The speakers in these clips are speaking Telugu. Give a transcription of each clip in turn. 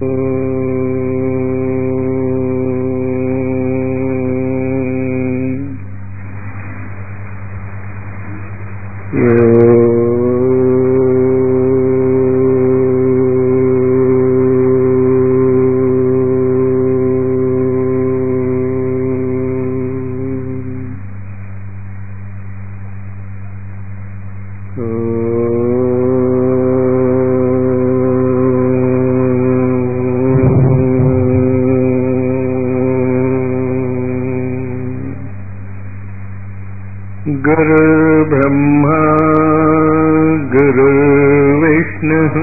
गुरुर्ब्रह्मा गुरुर्विष्णुः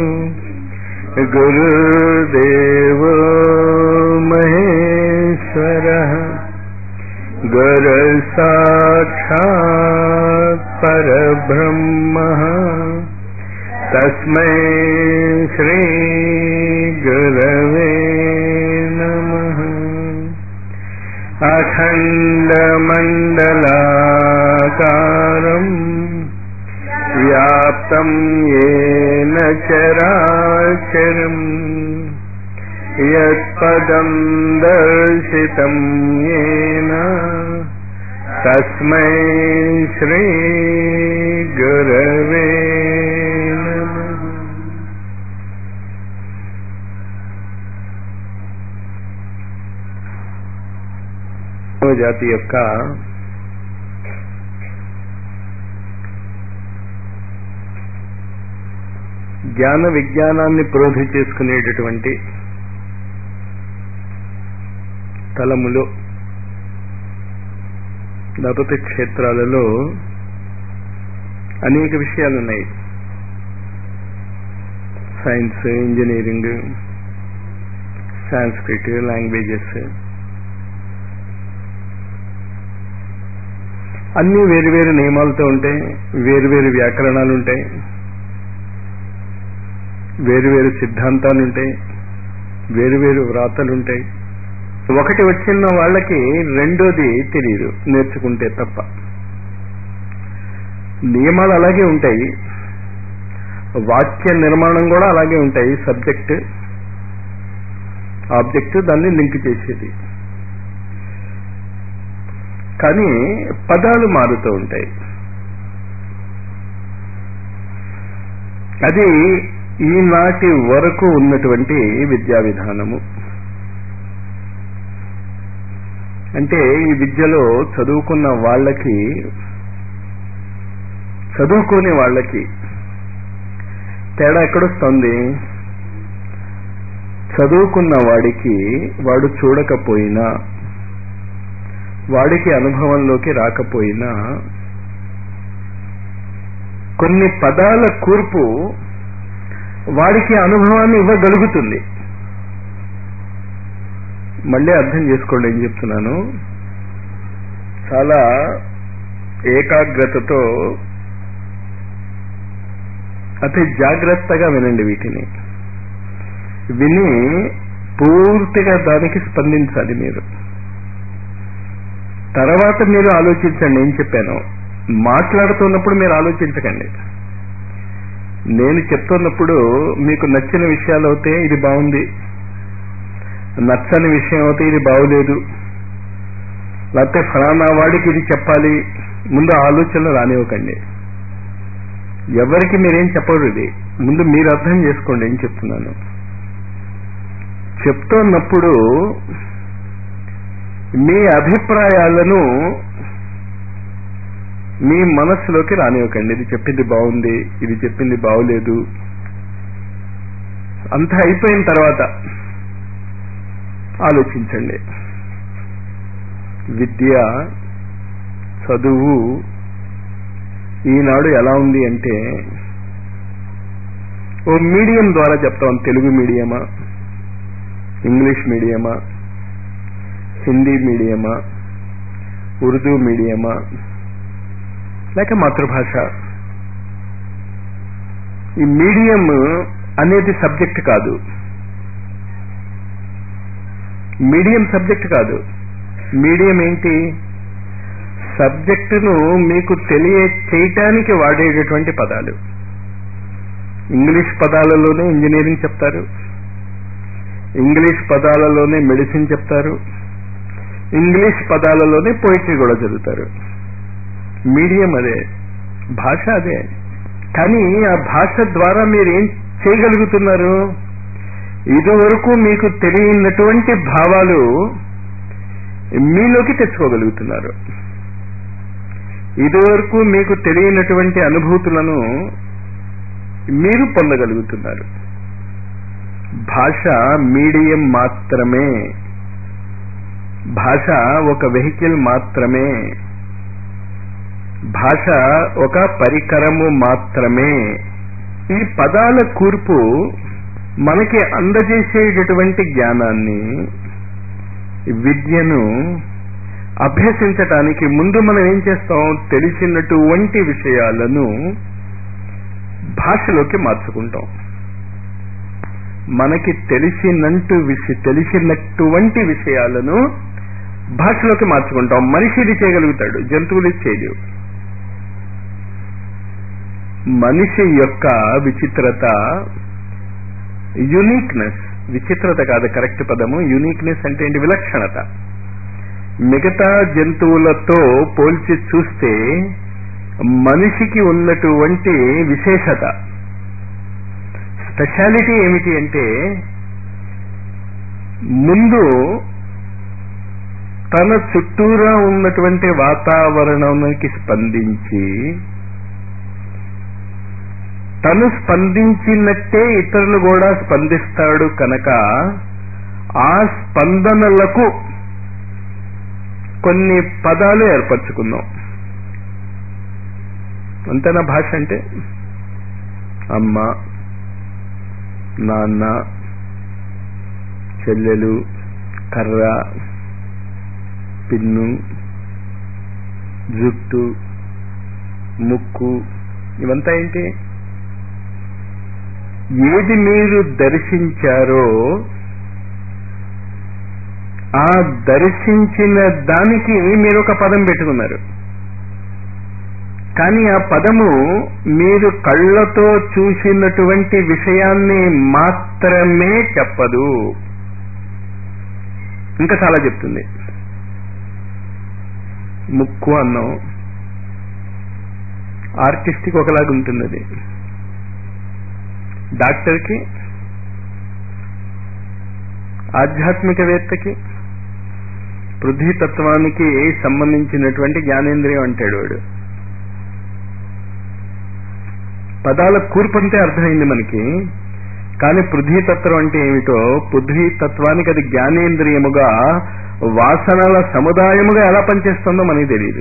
गुरुर्देव महेश्वरः गुरुसाक्षात् परब्रह्मः तस्मै श्रीगुरवे नमः अखण्डमण्डलाकारम् व्याप्तं येन चराचरम् यत्पदं दर्शितं येन तस्मै श्रीगुरवे नमः జాతి యొక్క జ్ఞాన విజ్ఞానాన్ని ప్రోధి చేసుకునేటటువంటి స్థలములో లేకపోతే క్షేత్రాలలో అనేక విషయాలు ఉన్నాయి సైన్స్ ఇంజనీరింగ్ సాంస్క్రిట్ లాంగ్వేజెస్ అన్ని వేరు వేరు నియమాలతో ఉంటాయి వేరు వేరు వ్యాకరణాలు ఉంటాయి వేరు వేరు సిద్ధాంతాలు ఉంటాయి వేరు వేరు వ్రాతలు ఉంటాయి ఒకటి వచ్చిన వాళ్ళకి రెండోది తెలియదు నేర్చుకుంటే తప్ప నియమాలు అలాగే ఉంటాయి వాక్య నిర్మాణం కూడా అలాగే ఉంటాయి సబ్జెక్ట్ ఆబ్జెక్ట్ దాన్ని లింక్ చేసేది కానీ పదాలు మారుతూ ఉంటాయి అది ఈనాటి వరకు ఉన్నటువంటి విద్యా విధానము అంటే ఈ విద్యలో చదువుకున్న వాళ్ళకి చదువుకునే వాళ్ళకి తేడా ఎక్కడొస్తుంది చదువుకున్న వాడికి వాడు చూడకపోయినా వాడికి అనుభవంలోకి రాకపోయినా కొన్ని పదాల కూర్పు వాడికి అనుభవాన్ని ఇవ్వగలుగుతుంది మళ్ళీ అర్థం చేసుకోండి ఏం చెప్తున్నాను చాలా ఏకాగ్రతతో అతి జాగ్రత్తగా వినండి వీటిని విని పూర్తిగా దానికి స్పందించాలి మీరు తర్వాత మీరు ఆలోచించండి ఏం చెప్పాను మాట్లాడుతున్నప్పుడు మీరు ఆలోచించకండి నేను చెప్తున్నప్పుడు మీకు నచ్చిన విషయాలు అవుతే ఇది బాగుంది నచ్చని విషయం అయితే ఇది బాగులేదు లేకపోతే ఫలానా వాడికి ఇది చెప్పాలి ముందు ఆలోచనలు రానివ్వకండి ఎవరికి మీరేం చెప్పరు ఇది ముందు మీరు అర్థం చేసుకోండి ఏం చెప్తున్నాను చెప్తున్నప్పుడు మీ అభిప్రాయాలను మీ మనస్సులోకి రానివ్వకండి ఇది చెప్పింది బాగుంది ఇది చెప్పింది బాగులేదు అంతా అయిపోయిన తర్వాత ఆలోచించండి విద్య చదువు ఈనాడు ఎలా ఉంది అంటే ఓ మీడియం ద్వారా చెప్తాం తెలుగు మీడియమా ఇంగ్లీష్ మీడియమా హిందీ మీడియమా ఉర్దూ మీడియమా లేక మాతృభాష ఈ మీడియం అనేది సబ్జెక్ట్ కాదు మీడియం సబ్జెక్ట్ కాదు మీడియం ఏంటి సబ్జెక్టును మీకు తెలియ చేయటానికి వాడేటటువంటి పదాలు ఇంగ్లీష్ పదాలలోనే ఇంజనీరింగ్ చెప్తారు ఇంగ్లీష్ పదాలలోనే మెడిసిన్ చెప్తారు ఇంగ్లీష్ పదాలలోనే పోయిటరీ కూడా చదువుతారు మీడియం అదే భాష అదే కానీ ఆ భాష ద్వారా మీరు ఏం చేయగలుగుతున్నారు ఇదివరకు మీకు తెలియనటువంటి భావాలు మీలోకి తెచ్చుకోగలుగుతున్నారు ఇదివరకు మీకు తెలియనటువంటి అనుభూతులను మీరు పొందగలుగుతున్నారు భాష మీడియం మాత్రమే భాష ఒక వెహికల్ మాత్రమే భాష ఒక పరికరము మాత్రమే ఈ పదాల కూర్పు మనకి అందజేసేటటువంటి జ్ఞానాన్ని విద్యను అభ్యసించటానికి ముందు మనం ఏం చేస్తాం తెలిసినటువంటి విషయాలను భాషలోకి మార్చుకుంటాం మనకి తెలిసినంటు విష తెలిసినటువంటి విషయాలను భాషలోకి మార్చుకుంటాం మనిషి ఇది చేయగలుగుతాడు జంతువులు ఇది చేయలేవు మనిషి యొక్క విచిత్రత యునీక్నెస్ విచిత్రత కాదు కరెక్ట్ పదము యునీక్నెస్ అంటే ఏంటి విలక్షణత మిగతా జంతువులతో పోల్చి చూస్తే మనిషికి ఉన్నటువంటి విశేషత స్పెషాలిటీ ఏమిటి అంటే ముందు తన చుట్టూరా ఉన్నటువంటి వాతావరణానికి స్పందించి తను స్పందించినట్టే ఇతరులు కూడా స్పందిస్తాడు కనుక ఆ స్పందనలకు కొన్ని పదాలు ఏర్పరచుకుందాం అంతేనా భాష అంటే అమ్మ నాన్న చెల్లెలు కర్ర పిన్ను జుట్టు ముక్కు ఇవంతా ఏంటి ఏది మీరు దర్శించారో ఆ దర్శించిన దానికి మీరు ఒక పదం పెట్టుకున్నారు కానీ ఆ పదము మీరు కళ్ళతో చూసినటువంటి విషయాన్ని మాత్రమే చెప్పదు ఇంకా చాలా చెప్తుంది ముక్కు అన్నం ఆర్టిస్ట్కి ఒకలాగా ఉంటుంది అది డాక్టర్కి ఆధ్యాత్మికవేత్తకి పృథ్వీతత్వానికి సంబంధించినటువంటి జ్ఞానేంద్రియం అంటాడు వాడు పదాల కూర్పంతే అర్థమైంది మనకి కానీ పృథ్వీతత్వం అంటే ఏమిటో పృథ్వీతత్వానికి అది జ్ఞానేంద్రియముగా వాసనల సముదాయముగా ఎలా పనిచేస్తుందో మనకి తెలియదు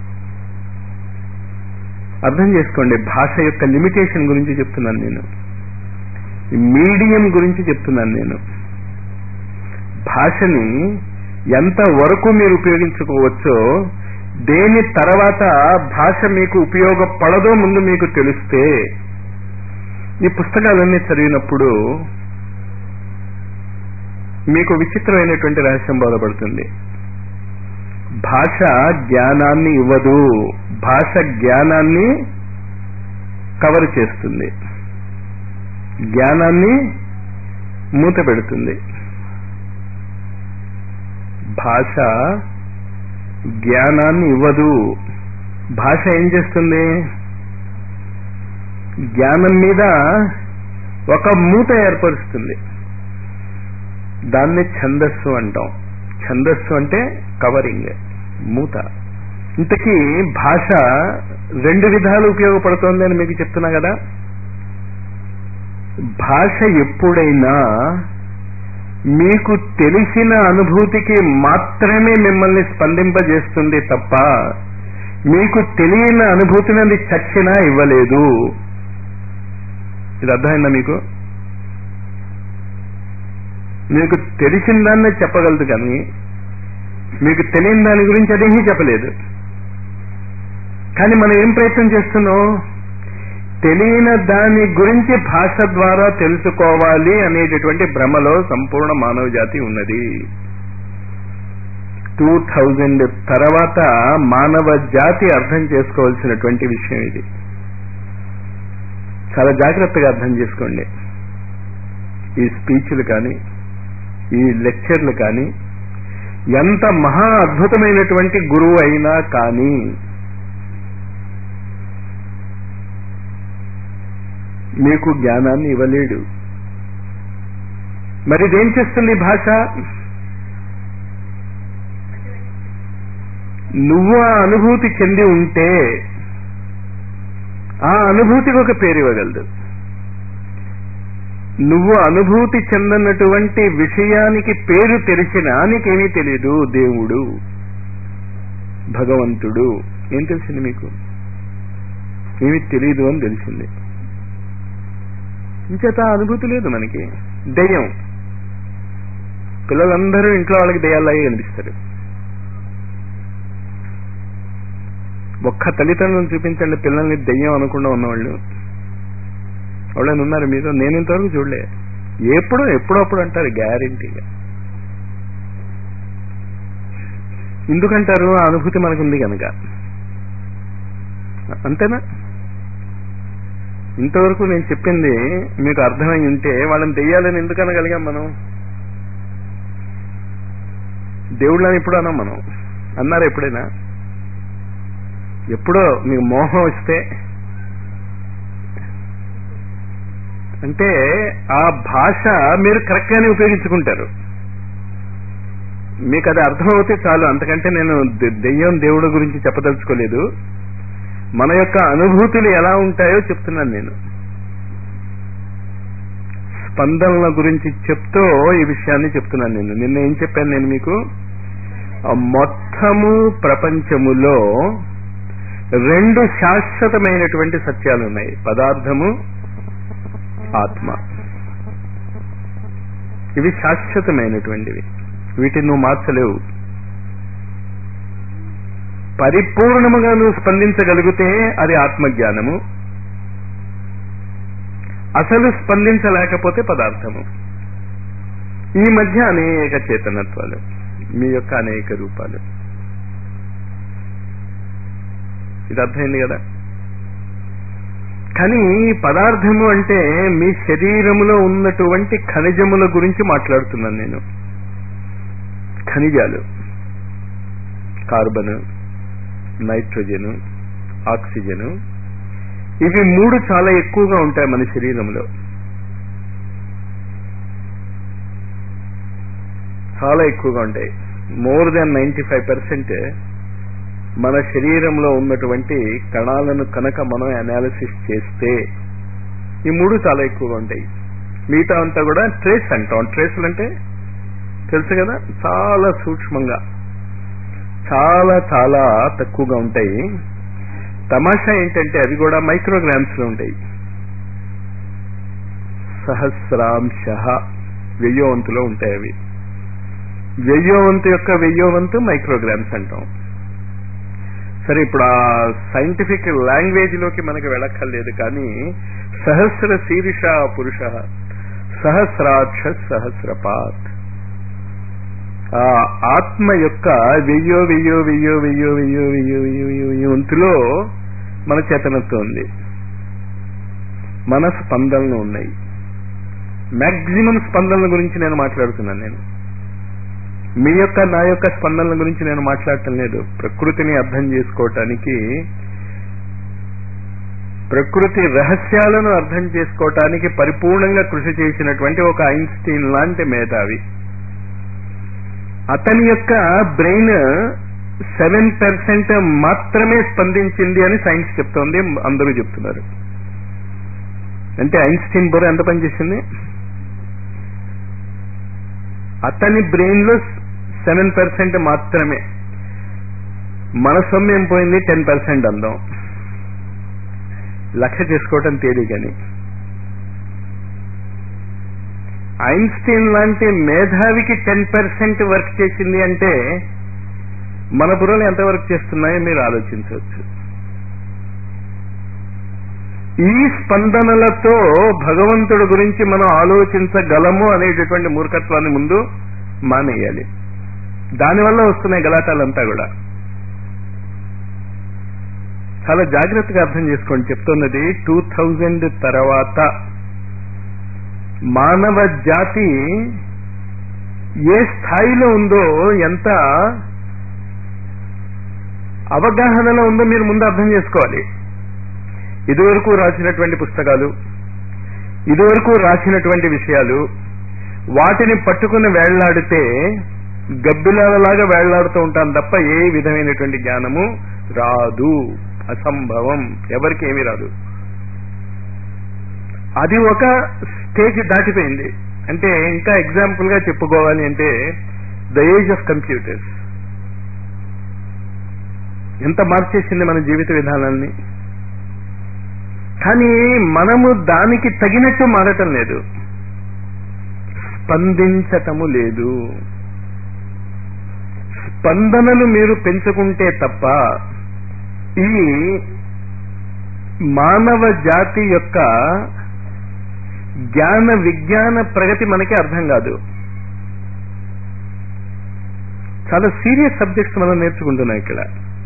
అర్థం చేసుకోండి భాష యొక్క లిమిటేషన్ గురించి చెప్తున్నాను నేను మీడియం గురించి చెప్తున్నాను నేను భాషని ఎంత వరకు మీరు ఉపయోగించుకోవచ్చో దేని తర్వాత భాష మీకు ఉపయోగపడదో ముందు మీకు తెలిస్తే ఈ పుస్తకాలన్నీ చదివినప్పుడు మీకు విచిత్రమైనటువంటి రహస్యం బోధపడుతుంది భాష జ్ఞానాన్ని ఇవ్వదు భాష జ్ఞానాన్ని కవర్ చేస్తుంది జ్ఞానాన్ని మూత పెడుతుంది భాష జ్ఞానాన్ని ఇవ్వదు భాష ఏం చేస్తుంది జ్ఞానం మీద ఒక మూత ఏర్పరుస్తుంది దాన్ని ఛందస్సు అంటాం ఛందస్సు అంటే కవరింగ్ మూత ఇంతకీ భాష రెండు విధాలు ఉపయోగపడుతోంది అని మీకు చెప్తున్నా కదా భాష ఎప్పుడైనా మీకు తెలిసిన అనుభూతికి మాత్రమే మిమ్మల్ని స్పందింపజేస్తుంది తప్ప మీకు తెలియని అనుభూతిని అది చచ్చినా ఇవ్వలేదు ఇది అర్థమైందా మీకు మీకు తెలిసిన దాన్నే చెప్పగలదు కానీ మీకు తెలియని దాని గురించి అదేమీ చెప్పలేదు కానీ మనం ఏం ప్రయత్నం చేస్తున్నాం తెలియని దాని గురించి భాష ద్వారా తెలుసుకోవాలి అనేటటువంటి భ్రమలో సంపూర్ణ మానవ జాతి ఉన్నది టూ థౌజండ్ తర్వాత మానవ జాతి అర్థం చేసుకోవాల్సినటువంటి విషయం ఇది చాలా జాగ్రత్తగా అర్థం చేసుకోండి ఈ స్పీచ్లు కానీ ఈ లెక్చర్లు కానీ ఎంత మహా అద్భుతమైనటువంటి గురువు అయినా కానీ మీకు జ్ఞానాన్ని ఇవ్వలేడు మరి ఇదేం చేస్తుంది భాష నువ్వు ఆ అనుభూతి చెంది ఉంటే ఆ అనుభూతికి ఒక పేరు ఇవ్వగలదు నువ్వు అనుభూతి చెందనటువంటి విషయానికి పేరు తెలిసినా నీకేమీ తెలియదు దేవుడు భగవంతుడు ఏం తెలిసింది మీకు ఏమీ తెలియదు అని తెలిసింది ఇంచేత ఆ అనుభూతి లేదు మనకి దెయ్యం పిల్లలందరూ ఇంట్లో వాళ్ళకి దెయ్యాలాగే కనిపిస్తారు ఒక్క తల్లిదండ్రులను చూపించండి పిల్లల్ని దెయ్యం అనకుండా ఉన్నవాళ్ళు ఎవరైనా ఉన్నారు మీరు నేను ఇంతవరకు చూడలే ఎప్పుడో ఎప్పుడప్పుడు అంటారు గ్యారంటీగా ఎందుకంటారు ఆ అనుభూతి మనకుంది కనుక అంతేనా ఇంతవరకు నేను చెప్పింది మీకు అర్థమై ఉంటే వాళ్ళని దెయ్యాలని ఎందుకు అనగలిగాం మనం దేవుళ్ళని ఎప్పుడు అన్నాం మనం అన్నారా ఎప్పుడైనా ఎప్పుడో మీకు మోహం వస్తే అంటే ఆ భాష మీరు కరెక్ట్ గానే ఉపయోగించుకుంటారు మీకు అది అర్థమవుతే చాలు అంతకంటే నేను దె- దెయ్యం దేవుడు గురించి చెప్పదలుచుకోలేదు మన యొక్క అనుభూతులు ఎలా ఉంటాయో చెప్తున్నాను నేను స్పందనల గురించి చెప్తూ ఈ విషయాన్ని చెప్తున్నాను నేను నిన్న ఏం చెప్పాను నేను మీకు ఆ మొత్తము ప్రపంచములో రెండు శాశ్వతమైనటువంటి సత్యాలు ఉన్నాయి పదార్థము ఆత్మ ఇవి శాశ్వతమైనటువంటివి వీటిని నువ్వు మార్చలేవు పరిపూర్ణముగా నువ్వు స్పందించగలిగితే అది ఆత్మజ్ఞానము అసలు స్పందించలేకపోతే పదార్థము ఈ మధ్య అనేక చేతనత్వాలు మీ యొక్క అనేక రూపాలు ఇది అర్థమైంది కదా కానీ పదార్థము అంటే మీ శరీరములో ఉన్నటువంటి ఖనిజముల గురించి మాట్లాడుతున్నాను నేను ఖనిజాలు కార్బన్ నైట్రోజన్ ఆక్సిజన్ ఇవి మూడు చాలా ఎక్కువగా ఉంటాయి మన శరీరంలో చాలా ఎక్కువగా ఉంటాయి more than ninety five percent మన శరీరంలో ఉన్నటువంటి కణాలను కనుక మనం అనాలిసిస్ చేస్తే ఈ మూడు చాలా ఎక్కువగా ఉంటాయి మిగతా అంతా కూడా ట్రేస్ అంటాం ట్రేస్లు అంటే తెలుసు కదా చాలా సూక్ష్మంగా చాలా చాలా తక్కువగా ఉంటాయి తమాషా ఏంటంటే అవి కూడా మైక్రోగ్రామ్స్ లో ఉంటాయి సహస్రాంశ వెయ్యో వంతులో ఉంటాయి అవి వెయ్యో వంతు యొక్క వెయ్యో వంతు మైక్రోగ్రామ్స్ అంటాం సరే ఇప్పుడు ఆ సైంటిఫిక్ లాంగ్వేజ్ లోకి మనకి వెళ్ళక్కర్లేదు కానీ సహస్ర శీర్ష పురుష సహస్రాక్ష సహస్రపాత్ ఆ ఆత్మ యొక్క వెయ్యో వెయ్యో వెయ్యో వెయ్యో వెయ్యో వెయ్యో వెయ్యో వెయ్యో వెయ్యో వంతులో మన చేతనత్వం ఉంది మన స్పందనలు ఉన్నాయి మాక్సిమం స్పందనల గురించి నేను మాట్లాడుతున్నాను నేను మీ యొక్క నా యొక్క స్పందనల గురించి నేను మాట్లాడటం లేదు ప్రకృతిని అర్థం చేసుకోవటానికి ప్రకృతి రహస్యాలను అర్థం చేసుకోవటానికి పరిపూర్ణంగా కృషి చేసినటువంటి ఒక ఐన్స్టీన్ లాంటి మేధావి అతని యొక్క బ్రెయిన్ సెవెన్ పర్సెంట్ మాత్రమే స్పందించింది అని సైన్స్ చెప్తోంది అందరూ చెప్తున్నారు అంటే ఐన్స్టీన్ బుర్ర ఎంత పనిచేసింది అతని బ్రెయిన్ లో సెవెన్ పర్సెంట్ మాత్రమే మన సొమ్మేం పోయింది టెన్ పర్సెంట్ అందాం లక్ష్య చేసుకోవటం తేలికని ఐన్స్టీన్ లాంటి మేధావికి టెన్ పర్సెంట్ వర్క్ చేసింది అంటే మన బుర్రలు ఎంత వర్క్ చేస్తున్నాయో మీరు ఆలోచించవచ్చు ఈ స్పందనలతో భగవంతుడి గురించి మనం ఆలోచించగలము అనేటటువంటి మూర్ఖత్వాన్ని ముందు మానేయాలి దానివల్ల వస్తున్నాయి గలాటాలంతా కూడా చాలా జాగ్రత్తగా అర్థం చేసుకోండి చెప్తున్నది టూ థౌజండ్ తర్వాత మానవ జాతి ఏ స్థాయిలో ఉందో ఎంత అవగాహనలో ఉందో మీరు ముందు అర్థం చేసుకోవాలి ఇదివరకు రాసినటువంటి పుస్తకాలు ఇదివరకు రాసినటువంటి విషయాలు వాటిని పట్టుకుని వేళ్లాడితే గబ్బిలాలలాగా వేళ్లాడుతూ ఉంటాను తప్ప ఏ విధమైనటువంటి జ్ఞానము రాదు అసంభవం ఎవరికి ఏమీ రాదు అది ఒక స్టేజ్ దాటిపోయింది అంటే ఇంకా ఎగ్జాంపుల్ గా చెప్పుకోవాలి అంటే ద ఏజ్ ఆఫ్ కంప్యూటర్స్ ఎంత మార్చేసింది మన జీవిత విధానాన్ని కానీ మనము దానికి తగినట్టు మారటం లేదు స్పందించటము లేదు స్పందనలు మీరు పెంచుకుంటే తప్ప ఈ మానవ జాతి యొక్క జ్ఞాన విజ్ఞాన ప్రగతి మనకి అర్థం కాదు చాలా సీరియస్ సబ్జెక్ట్స్ మనం నేర్చుకుంటున్నాం ఇక్కడ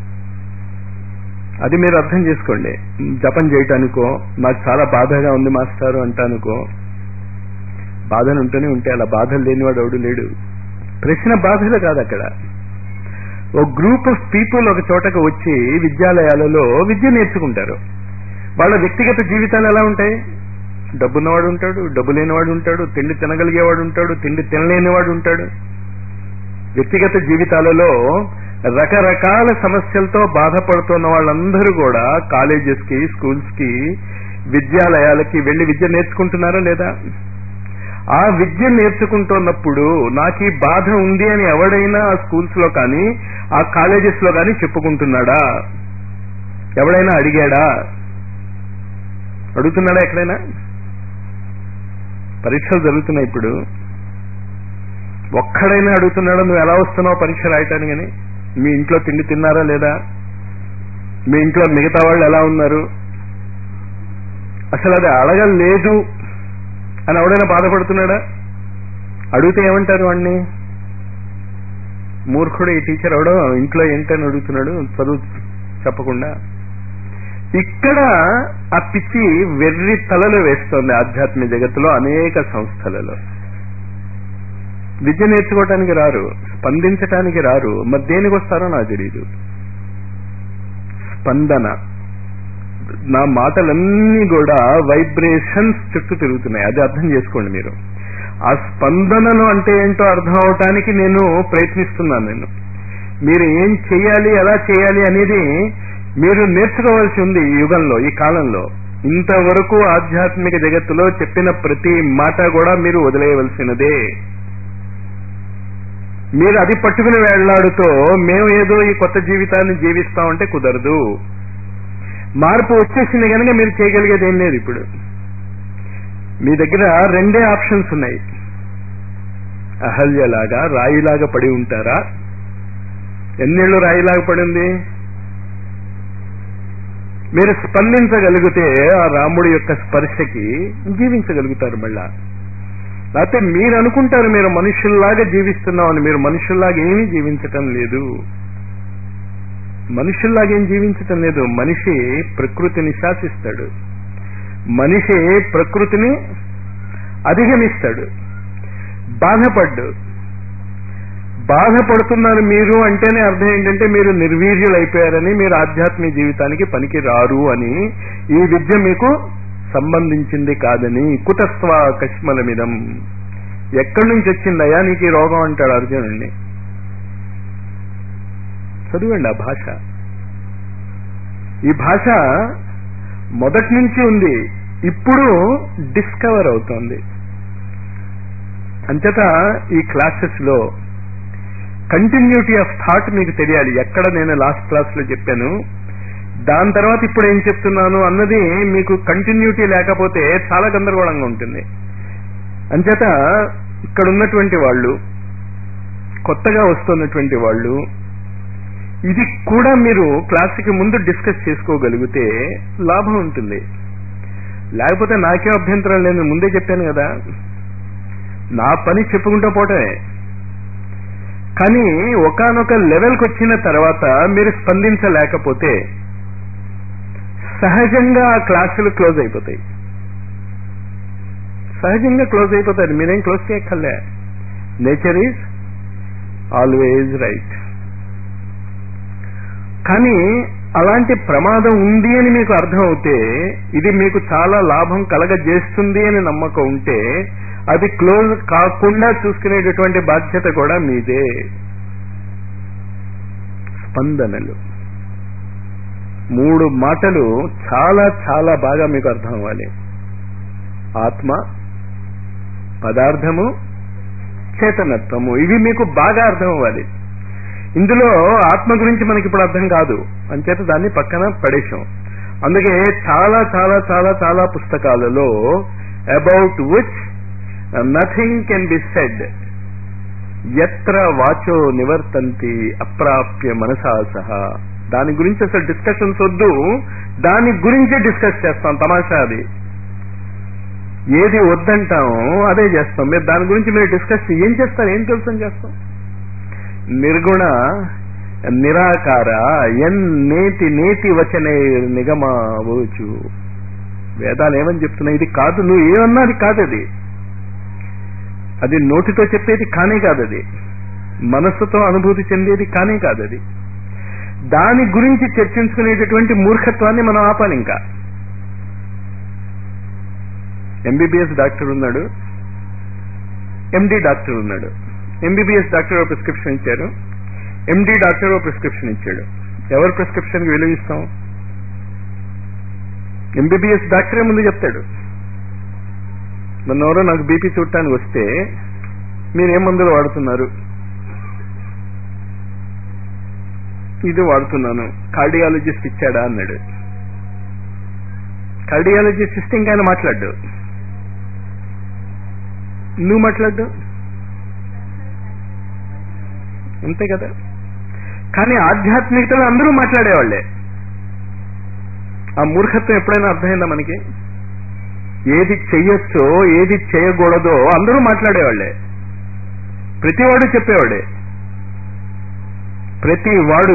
అది మీరు అర్థం చేసుకోండి జపం చేయటానికో నాకు చాలా బాధగా ఉంది మాస్టారు అంటానుకో బాధలు ఉంటూనే ఉంటే అలా బాధలు లేనివాడు ఎవడు లేడు ప్రశ్న బాధలు కాదు అక్కడ ఒక గ్రూప్ ఆఫ్ పీపుల్ ఒక చోటకు వచ్చి విద్యాలయాలలో విద్య నేర్చుకుంటారు వాళ్ళ వ్యక్తిగత జీవితాలు ఎలా ఉంటాయి డబ్బున్నవాడు ఉంటాడు డబ్బు లేనివాడు ఉంటాడు తిండి తినగలిగేవాడు ఉంటాడు తిండి తినలేనివాడు ఉంటాడు వ్యక్తిగత జీవితాలలో రకరకాల సమస్యలతో బాధపడుతున్న వాళ్ళందరూ కూడా కాలేజెస్ కి స్కూల్స్ కి విద్యాలయాలకి వెళ్లి విద్య నేర్చుకుంటున్నారా లేదా ఆ విద్య నేర్చుకుంటున్నప్పుడు నాకు ఈ బాధ ఉంది అని ఎవడైనా ఆ స్కూల్స్ లో కానీ ఆ కాలేజెస్ లో కానీ చెప్పుకుంటున్నాడా ఎవడైనా అడిగాడా అడుగుతున్నాడా ఎక్కడైనా పరీక్షలు జరుగుతున్నాయి ఇప్పుడు ఒక్కడైనా అడుగుతున్నాడా నువ్వు ఎలా వస్తున్నావు పరీక్ష రాయటానికి అని మీ ఇంట్లో తిండి తిన్నారా లేదా మీ ఇంట్లో మిగతా వాళ్ళు ఎలా ఉన్నారు అసలు అది అడగలేదు అని ఎవడైనా బాధపడుతున్నాడా అడిగితే ఏమంటారు వాడిని మూర్ఖుడు ఈ టీచర్ ఎవడో ఇంట్లో ఏంటని అడుగుతున్నాడు చదువు చెప్పకుండా ఇక్కడ ఆ పిచ్చి వెర్రి తలలు వేస్తోంది ఆధ్యాత్మిక జగత్తులో అనేక సంస్థలలో విద్య నేర్చుకోవటానికి రారు స్పందించటానికి రారు మరి దేనికి వస్తారో నాకు తెలియదు స్పందన నా మాటలన్నీ కూడా వైబ్రేషన్స్ చుట్టూ తిరుగుతున్నాయి అది అర్థం చేసుకోండి మీరు ఆ స్పందనలు అంటే ఏంటో అర్థం అవటానికి నేను ప్రయత్నిస్తున్నాను నేను మీరు ఏం చేయాలి ఎలా చేయాలి అనేది మీరు నేర్చుకోవాల్సి ఉంది ఈ యుగంలో ఈ కాలంలో ఇంతవరకు ఆధ్యాత్మిక జగత్తులో చెప్పిన ప్రతి మాట కూడా మీరు వదిలేయవలసినదే మీరు అది పట్టుకుని వేళ్లాడుతో మేము ఏదో ఈ కొత్త జీవితాన్ని జీవిస్తామంటే కుదరదు మార్పు వచ్చేసింది కనుక మీరు చేయగలిగేది ఏం లేదు ఇప్పుడు మీ దగ్గర రెండే ఆప్షన్స్ ఉన్నాయి అహల్యలాగా రాయిలాగా పడి ఉంటారా ఎన్నేళ్ళు రాయిలాగా పడి ఉంది మీరు స్పందించగలిగితే ఆ రాముడి యొక్క స్పర్శకి జీవించగలుగుతారు మళ్ళా లేకపోతే మీరు అనుకుంటారు మీరు మనుషుల్లాగా జీవిస్తున్నామని మీరు మనుషుల్లాగా ఏమీ జీవించటం లేదు మనుషుల్లాగా ఏం జీవించటం లేదు మనిషి ప్రకృతిని శాసిస్తాడు మనిషి ప్రకృతిని అధిగమిస్తాడు బాధపడ్డు బాధపడుతున్నారు మీరు అంటేనే అర్థం ఏంటంటే మీరు నిర్వీర్యులు అయిపోయారని మీరు ఆధ్యాత్మిక జీవితానికి పనికి రారు అని ఈ విద్య మీకు సంబంధించింది కాదని కుటస్వ కష్మలమిదం ఎక్కడి నుంచి వచ్చిందయ్యా నీకు ఈ రోగం అంటాడు అర్జునుడిని చదవండి ఆ భాష ఈ భాష మొదటి నుంచి ఉంది ఇప్పుడు డిస్కవర్ అవుతోంది అంచేత ఈ క్లాసెస్ లో కంటిన్యూటీ ఆఫ్ థాట్ మీకు తెలియాలి ఎక్కడ నేను లాస్ట్ క్లాస్ లో చెప్పాను దాని తర్వాత ఇప్పుడు ఏం చెప్తున్నాను అన్నది మీకు కంటిన్యూటీ లేకపోతే చాలా గందరగోళంగా ఉంటుంది అంచేత ఇక్కడ ఉన్నటువంటి వాళ్ళు కొత్తగా వస్తున్నటువంటి వాళ్ళు ఇది కూడా మీరు క్లాస్కి ముందు డిస్కస్ చేసుకోగలిగితే లాభం ఉంటుంది లేకపోతే నాకే అభ్యంతరం లేదు ముందే చెప్పాను కదా నా పని చెప్పుకుంటూ పోవటమే కానీ ఒకనొక లెవెల్కి వచ్చిన తర్వాత మీరు స్పందించలేకపోతే సహజంగా ఆ క్లాసులు క్లోజ్ అయిపోతాయి సహజంగా క్లోజ్ అయిపోతాయి మీరేం క్లోజ్ చేయక్కర్లే నేచర్ ఈజ్ ఆల్వేజ్ రైట్ కానీ అలాంటి ప్రమాదం ఉంది అని మీకు అర్థం అవుతే ఇది మీకు చాలా లాభం కలగజేస్తుంది అని నమ్మకం ఉంటే అది క్లోజ్ కాకుండా చూసుకునేటటువంటి బాధ్యత కూడా మీదే స్పందనలు మూడు మాటలు చాలా చాలా బాగా మీకు అర్థం అవ్వాలి ఆత్మ పదార్థము చేతనత్వము ఇవి మీకు బాగా అర్థం అవ్వాలి ఇందులో ఆత్మ గురించి మనకి ఇప్పుడు అర్థం కాదు అంచేత దాన్ని పక్కన పడేశాం అందుకే చాలా చాలా చాలా చాలా పుస్తకాలలో about which nothing can be said ఎత్ర వాచో నివర్తంతి అప్రాప్య మనసా సహా దాని గురించి అసలు డిస్కషన్స్ వద్దు దాని గురించే డిస్కస్ చేస్తాం తమాషా అది ఏది వద్దంటామో అదే చేస్తాం మీరు దాని గురించి మీరు డిస్కస్ ఏం చేస్తారు ఏం తెలుసు అని చేస్తాం నిర్గుణ నిరాకార ఎన్ నేతి నేతి వచనే నిగమావచ్చు వేదాలు ఏమని చెప్తున్నాయి ఇది కాదు నువ్వు ఏమన్నా అది కాదు అది అది నోటితో చెప్పేది కానే కాదు అది మనస్సుతో అనుభూతి చెందేది కానే కాదు అది దాని గురించి చర్చించుకునేటటువంటి మూర్ఖత్వాన్ని మనం ఆపాలి ఇంకా ఎంబీబీఎస్ డాక్టర్ ఉన్నాడు ఎండి డాక్టర్ ఉన్నాడు ఎంబీబీఎస్ డాక్టర్ ఒక ప్రిస్క్రిప్షన్ ఇచ్చారు ఎండి డాక్టర్ ఒక ప్రిస్క్రిప్షన్ ఇచ్చాడు ఎవరి ప్రిస్క్రిప్షన్ కి విలువ ఇస్తాం ఎంబీబీఎస్ డాక్టరే ముందు చెప్తాడు మొన్నెవరో నాకు బీపీ చూడటానికి వస్తే మీరేం మందులు వాడుతున్నారు ఇది వాడుతున్నాను కార్డియాలజిస్ట్ ఇచ్చాడా అన్నాడు కార్డియాలజిస్ట్ ఇస్తే ఇంకా ఆయన మాట్లాడ్డు నువ్వు మాట్లాడ్డు అంతే కదా కానీ ఆధ్యాత్మికతలో అందరూ మాట్లాడేవాళ్లే ఆ మూర్ఖత్వం ఎప్పుడైనా అర్థమైందా మనకి ఏది చెయ్యొచ్చో ఏది చేయకూడదో అందరూ మాట్లాడేవాళ్లే ప్రతివాడు చెప్పేవాడే ప్రతి వాడు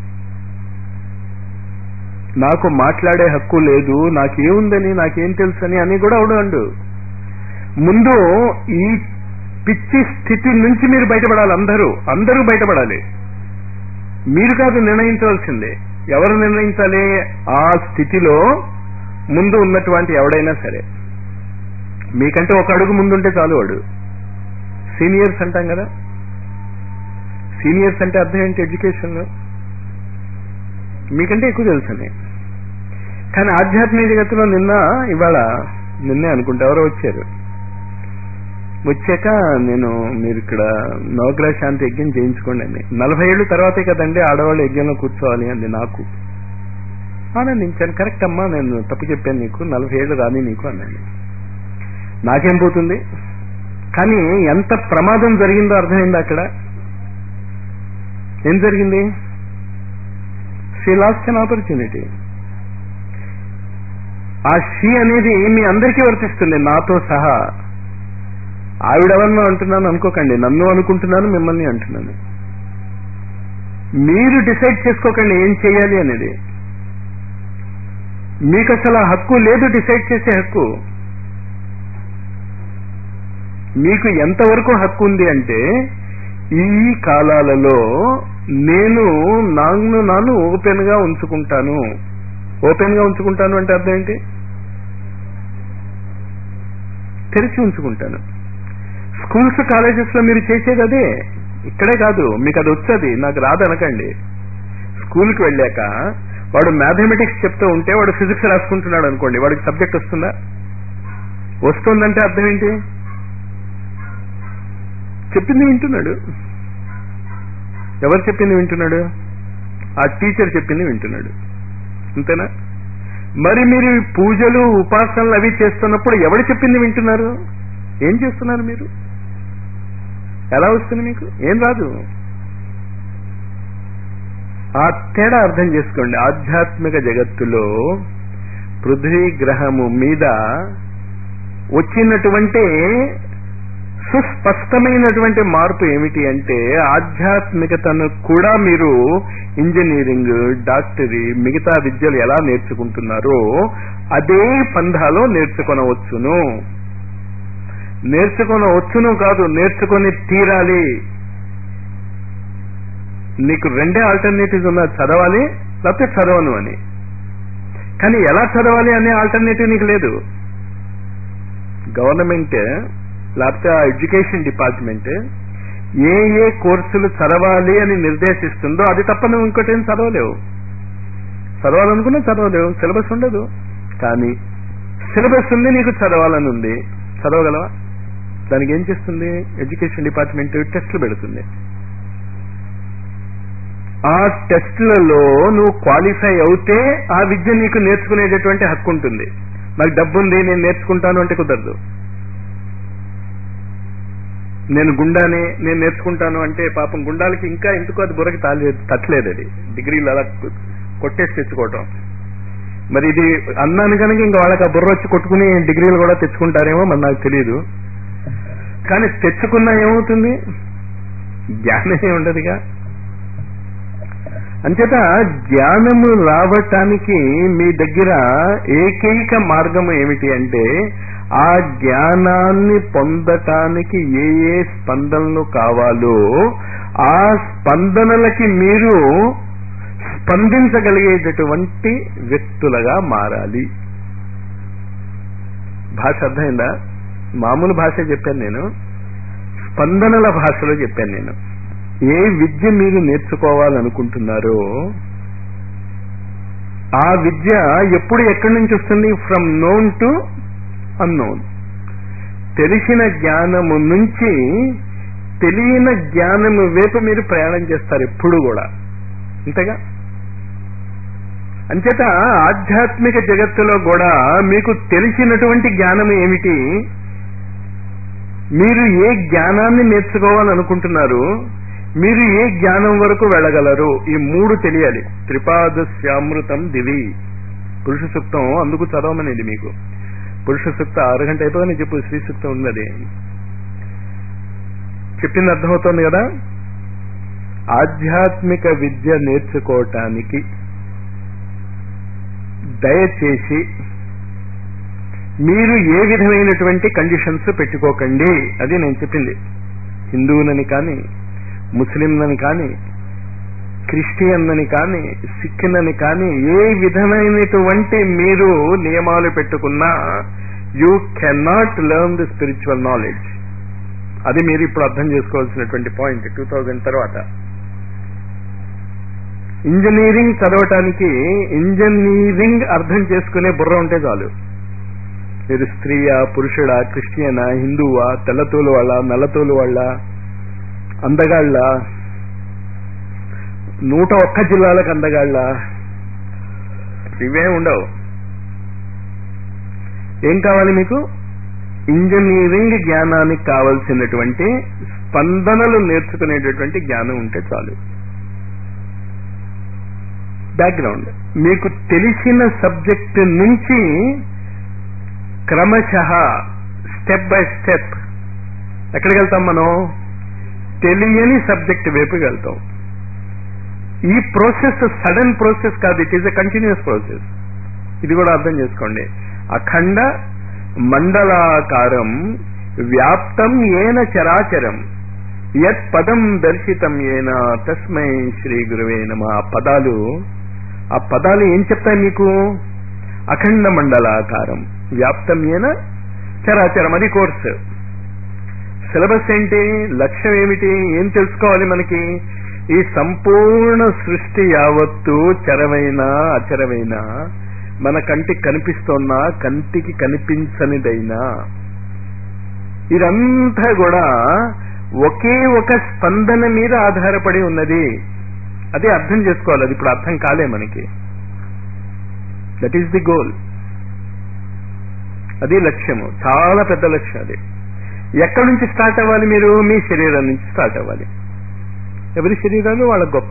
నాకు మాట్లాడే హక్కు లేదు నాకేముందని నాకేం తెలుసని అని కూడా అవడు అండు ముందు ఈ పిచ్చి స్థితి నుంచి మీరు బయటపడాలి అందరూ అందరూ బయటపడాలి మీరు కాదు నిర్ణయించవలసిందే ఎవరు నిర్ణయించాలి ఆ స్థితిలో ముందు ఉన్నటువంటి ఎవడైనా సరే మీకంటే ఒక అడుగు ముందుంటే చాలు వాడు సీనియర్స్ అంటాం కదా సీనియర్స్ అంటే అర్థం ఏంటి ఎడ్యుకేషన్లో మీకంటే ఎక్కువ తెలుసని కానీ ఆధ్యాత్మిక జగత్తులో నిన్న ఇవాళ నిన్నే అనుకుంటే ఎవరో వచ్చారు వచ్చాక నేను మీరు ఇక్కడ నవగ్రహ శాంతి యజ్ఞం చేయించుకోండి అండి నలభై ఏళ్ళు తర్వాతే కదండి ఆడవాళ్ళు యజ్ఞంలో కూర్చోవాలి అంది నాకు ఆనందించాను కరెక్ట్ అమ్మా నేను తప్పు చెప్పాను నీకు నలభై ఏళ్ళు రాని నీకు అన్నాను నాకేం పోతుంది కానీ ఎంత ప్రమాదం జరిగిందో అర్థమైంది అక్కడ ఏం జరిగింది షీ లాస్ట్ అన్ ఆపర్చునిటీ ఆ షీ అనేది మీ అందరికీ వర్తిస్తుంది నాతో సహా ఆవిడెవరినో అంటున్నాను అనుకోకండి నన్ను అనుకుంటున్నాను మిమ్మల్ని అంటున్నాను మీరు డిసైడ్ చేసుకోకండి ఏం చేయాలి అనేది మీకు అసలు ఆ హక్కు లేదు డిసైడ్ చేసే హక్కు మీకు ఎంతవరకు హక్కు ఉంది అంటే ఈ కాలాలలో నేను నాన్ను నాను ఓపెన్ గా ఉంచుకుంటాను ఓపెన్ గా ఉంచుకుంటాను అంటే అర్థం ఏంటి తెరిచి ఉంచుకుంటాను స్కూల్స్ కాలేజెస్ లో మీరు చేసేది అదే ఇక్కడే కాదు మీకు అది వచ్చేది నాకు రాదు అనకండి స్కూల్కి వెళ్ళాక వాడు మ్యాథమెటిక్స్ చెప్తూ ఉంటే వాడు ఫిజిక్స్ రాసుకుంటున్నాడు అనుకోండి వాడికి సబ్జెక్ట్ వస్తుందా వస్తుందంటే అర్థం ఏంటి చెప్పింది వింటున్నాడు ఎవరు చెప్పింది వింటున్నాడు ఆ టీచర్ చెప్పింది వింటున్నాడు అంతేనా మరి మీరు ఈ పూజలు ఉపాసనలు అవి చేస్తున్నప్పుడు ఎవరు చెప్పింది వింటున్నారు ఏం చేస్తున్నారు మీరు ఎలా వస్తుంది మీకు ఏం రాదు ఆ తేడా అర్థం చేసుకోండి ఆధ్యాత్మిక జగత్తులో పృథ్వీ గ్రహము మీద వచ్చినటువంటి సుస్పష్టమైనటువంటి మార్పు ఏమిటి అంటే ఆధ్యాత్మికతను కూడా మీరు ఇంజనీరింగ్ డాక్టరీ మిగతా విద్యలు ఎలా నేర్చుకుంటున్నారో అదే పంధాలో నేర్చుకొనవచ్చును నేర్చుకొనవచ్చును కాదు నేర్చుకొని తీరాలి నీకు రెండే ఆల్టర్నేటివ్స్ ఉన్నాయి చదవాలి లేకపోతే చదవను అని కానీ ఎలా చదవాలి అనే ఆల్టర్నేటివ్ నీకు లేదు గవర్నమెంట్ లేకపోతే ఆ ఎడ్యుకేషన్ డిపార్ట్మెంట్ ఏ ఏ కోర్సులు చదవాలి అని నిర్దేశిస్తుందో అది తప్ప నువ్వు ఇంకోటి ఏం చదవలేవు చదవాలనుకున్నా చదవలేవు సిలబస్ ఉండదు కానీ సిలబస్ ఉంది నీకు చదవాలని ఉంది చదవగలవా దానికి ఏం చేస్తుంది ఎడ్యుకేషన్ డిపార్ట్మెంట్ టెస్టులు పెడుతుంది ఆ టెస్టులలో నువ్వు క్వాలిఫై అవుతే ఆ విద్య నీకు నేర్చుకునేటటువంటి హక్కు ఉంటుంది నాకు డబ్బు ఉంది నేను నేర్చుకుంటాను అంటే కుదరదు నేను గుండానే నేను నేర్చుకుంటాను అంటే పాపం గుండాలకి ఇంకా ఎందుకు అది బుర్రకి తాలే తట్టలేదు అది డిగ్రీలు అలా కొట్టేసి తెచ్చుకోవటం మరి ఇది అన్నాను కనుక ఇంకా వాళ్ళకి ఆ బుర్ర వచ్చి కొట్టుకుని డిగ్రీలు కూడా తెచ్చుకుంటారేమో మరి నాకు తెలియదు కానీ తెచ్చుకున్నా ఏమవుతుంది జ్ఞానమే ఉండదుగా అంచేత జ్ఞానము రావటానికి మీ దగ్గర ఏకైక మార్గము ఏమిటి అంటే ఆ జ్ఞానాన్ని పొందటానికి ఏ ఏ స్పందనలు కావాలో ఆ స్పందనలకి మీరు స్పందించగలిగేటటువంటి వ్యక్తులుగా మారాలి భాష అర్థమైందా మామూలు భాష చెప్పాను నేను స్పందనల భాషలో చెప్పాను నేను ఏ విద్య మీరు నేర్చుకోవాలనుకుంటున్నారో ఆ విద్య ఎప్పుడు ఎక్కడి నుంచి వస్తుంది ఫ్రమ్ నోన్ టు అన్నోన్ తెలిసిన జ్ఞానము నుంచి తెలియని జ్ఞానము వైపు మీరు ప్రయాణం చేస్తారు ఎప్పుడు కూడా అంతేగా అంచేత ఆధ్యాత్మిక జగత్తులో కూడా మీకు తెలిసినటువంటి జ్ఞానం ఏమిటి మీరు ఏ జ్ఞానాన్ని నేర్చుకోవాలనుకుంటున్నారు మీరు ఏ జ్ఞానం వరకు వెళ్ళగలరు ఈ మూడు తెలియాలి త్రిపాదశ్యామృతం దివి పురుష సూక్తం అందుకు చదవమనేది మీకు పురుష సూక్త అరగంట అయిపోగానే చెప్పు శ్రీ సూక్తం ఉన్నది చెప్పింది అర్థమవుతోంది కదా ఆధ్యాత్మిక విద్య నేర్చుకోవటానికి దయచేసి మీరు ఏ విధమైనటువంటి కండిషన్స్ పెట్టుకోకండి అది నేను చెప్పింది హిందువులని కానీ ముస్లింలని కానీ క్రిస్టియన్లని కానీ సిక్కులని కానీ ఏ విధమైనటువంటి మీరు నియమాలు పెట్టుకున్నా you cannot learn the spiritual knowledge అది మీరు ఇప్పుడు అర్థం చేసుకోవాల్సినటువంటి పాయింట్ టూ థౌజండ్ తర్వాత ఇంజనీరింగ్ చదవటానికి ఇంజనీరింగ్ అర్థం చేసుకునే బుర్ర ఉంటే చాలు మీరు స్త్రీయా పురుషుడా క్రిస్టియనా హిందువా తెల్లతోలు వాళ్ళ నల్లతోలు వాళ్ళ అందగాళ్ళ నూట ఒక్క జిల్లాలకు అందగాళ్ళ ఇవే ఉండవు ఏం కావాలి మీకు ఇంజనీరింగ్ జ్ఞానానికి కావలసినటువంటి స్పందనలు నేర్చుకునేటటువంటి జ్ఞానం ఉంటే చాలు బ్యాక్గ్రౌండ్ మీకు తెలిసిన సబ్జెక్ట్ నుంచి క్రమశ స్టెప్ బై స్టెప్ ఎక్కడికి వెళ్తాం మనం తెలియని సబ్జెక్ట్ వైపుకి వెళ్తాం ఈ ప్రాసెస్ సడన్ ప్రాసెస్ కాదు it is a continuous process ఇది కూడా అర్థం చేసుకోండి అఖండ మండలాకారం వ్యాప్తం ఏన చరాచరం యత్ పదం దర్శితం ఏన తస్మై శ్రీ గురువే నమ ఆ పదాలు ఆ పదాలు ఏం చెప్తాయి మీకు అఖండ మండలాకారం వ్యాప్తం ఏన చరాచరం అది కోర్సు సిలబస్ ఏంటి లక్ష్యం ఏమిటి ఏం తెలుసుకోవాలి మనకి ఈ సంపూర్ణ సృష్టి యావత్తు చరమైన అచరమైన మన కంటికి కనిపిస్తున్నా కంటికి కనిపించనిదైనా ఇదంతా కూడా ఒకే ఒక స్పందన మీద ఆధారపడి ఉన్నది అది అర్థం చేసుకోవాలి అది ఇప్పుడు అర్థం కాలే మనకి దట్ ఈస్ ది గోల్ అది లక్ష్యము చాలా పెద్ద లక్ష్యం అది ఎక్కడి నుంచి స్టార్ట్ అవ్వాలి మీరు మీ శరీరం నుంచి స్టార్ట్ అవ్వాలి ఎవరి శరీరాలు వాళ్ళ గొప్ప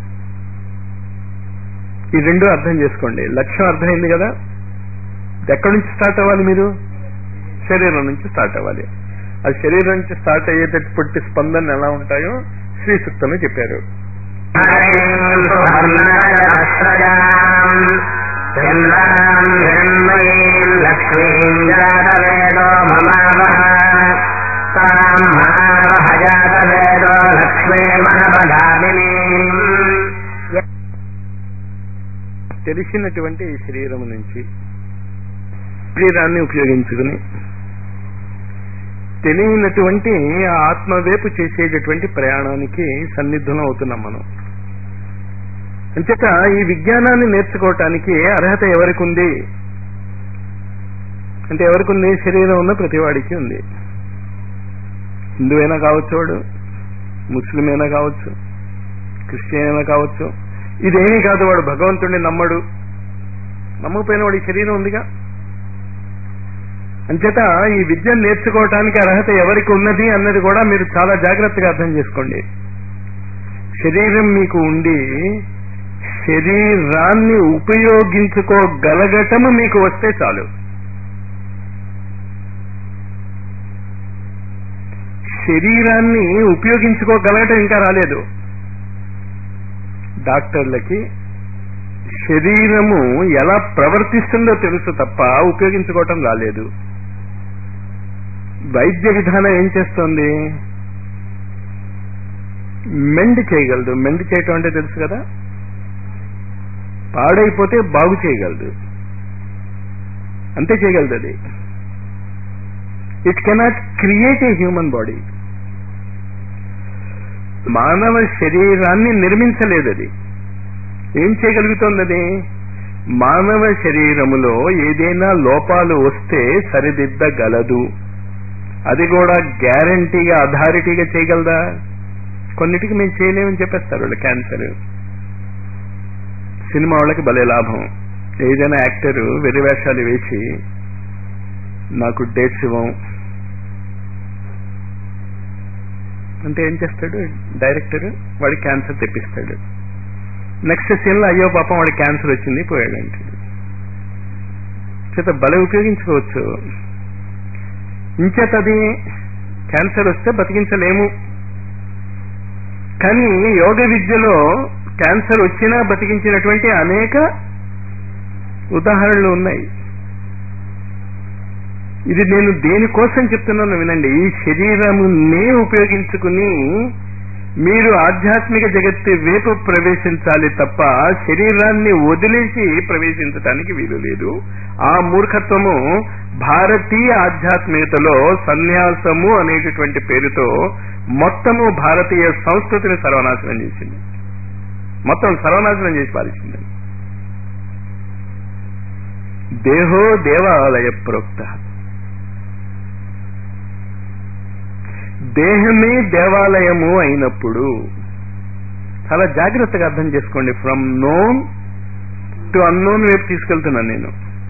ఈ రెండు అర్థం చేసుకోండి లక్ష్యం అర్థమైంది కదా ఎక్కడి నుంచి స్టార్ట్ అవ్వాలి మీరు శరీరం నుంచి స్టార్ట్ అవ్వాలి ఆ శరీరం నుంచి స్టార్ట్ అయ్యేటటువంటి స్పందన ఎలా ఉంటాయో శ్రీ సూక్తంలో చెప్పారు లక్ష్మీం జాతవేదో మమావహ తాం మహావహ జాతవేదో లక్ష్మీ మనపదామిని తెలిసినటువంటి ఈ శరీరం నుంచి శరీరాన్ని ఉపయోగించుకుని తెలియనటువంటి ఆ ఆత్మ వైపు చేసేటటువంటి ప్రయాణానికి సన్నిధులం అవుతున్నాం మనం అంచేత ఈ విజ్ఞానాన్ని నేర్చుకోవటానికి అర్హత ఎవరికి ఉంది అంటే ఎవరికి ఉంది శరీరం ఉన్న ప్రతివాడికి ఉంది హిందువైనా కావచ్చు వాడు ముస్లిం అయినా కావచ్చు క్రిస్టియన్ అయినా కావచ్చు ఇదేమీ కాదు వాడు భగవంతుడిని నమ్మడు నమ్మకపోయిన వాడి శరీరం ఉందిగా అంచేత ఈ విద్యను నేర్చుకోవటానికి అర్హత ఎవరికి ఉన్నది అన్నది కూడా మీరు చాలా జాగ్రత్తగా అర్థం చేసుకోండి శరీరం మీకు ఉండి శరీరాన్ని ఉపయోగించుకోగలగటము మీకు వస్తే చాలు శరీరాన్ని ఉపయోగించుకోగలగటం ఇంకా రాలేదు డాక్టర్లకి శరీరము ఎలా ప్రవర్తిస్తుందో తెలుసు తప్ప ఉపయోగించుకోవటం రాలేదు వైద్య విధానం ఏం చేస్తోంది మెండ్ చేయగలదు మెండ్ చేయటం అంటే తెలుసు కదా పాడైపోతే బాగు చేయగలదు అంతే చేయగలదు అది it cannot create a human body మానవ శరీరాన్ని నిర్మించలేదు అది ఏం చేయగలుగుతోంది అది మానవ శరీరములో ఏదైనా లోపాలు వస్తే సరిదిద్దగలదు అది కూడా గ్యారంటీగా అథారిటీగా చేయగలదా కొన్నిటికి మేము చేయలేమని చెప్పేస్తారు వాళ్ళు క్యాన్సర్ సినిమా వాళ్ళకి భలే లాభం ఏదైనా యాక్టర్ వెర్రి వేషాలు వేసి నాకు డేట్స్ ఇవ్వం అంటే ఏం చేస్తాడు డైరెక్టర్ వాడి క్యాన్సర్ తెప్పిస్తాడు నెక్స్ట్ సీన్ లో అయ్యో పాపం వాడి క్యాన్సర్ వచ్చింది పోయాడు అంటాడు చేత భలే ఉపయోగించుకోవచ్చు ఇంచేత అది క్యాన్సర్ వస్తే బతికించలేము కానీ యోగ విద్యలో క్యాన్సర్ వచ్చినా బతికించినటువంటి అనేక ఉదాహరణలు ఉన్నాయి ఇది నేను దేనికోసం చెప్తున్నాను వినండి ఈ శరీరమునే ఉపయోగించుకుని మీరు ఆధ్యాత్మిక జగత్తు వైపు ప్రవేశించాలి తప్ప శరీరాన్ని వదిలేసి ప్రవేశించడానికి వీలు లేదు ఆ మూర్ఖత్వము భారతీయ ఆధ్యాత్మికతలో సన్యాసము అనేటటువంటి పేరుతో మొత్తము భారతీయ సంస్కృతిని సర్వనాశనం చేసింది మొత్తం సర్వనాశనం చేసి పాలించింది దేహో దేవాలయ ప్రోక్త దేహమే దేవాలయము అయినప్పుడు చాలా జాగ్రత్తగా అర్థం చేసుకోండి ఫ్రమ్ నోన్ టు అన్నోన్ వైపు తీసుకెళ్తున్నాను నేను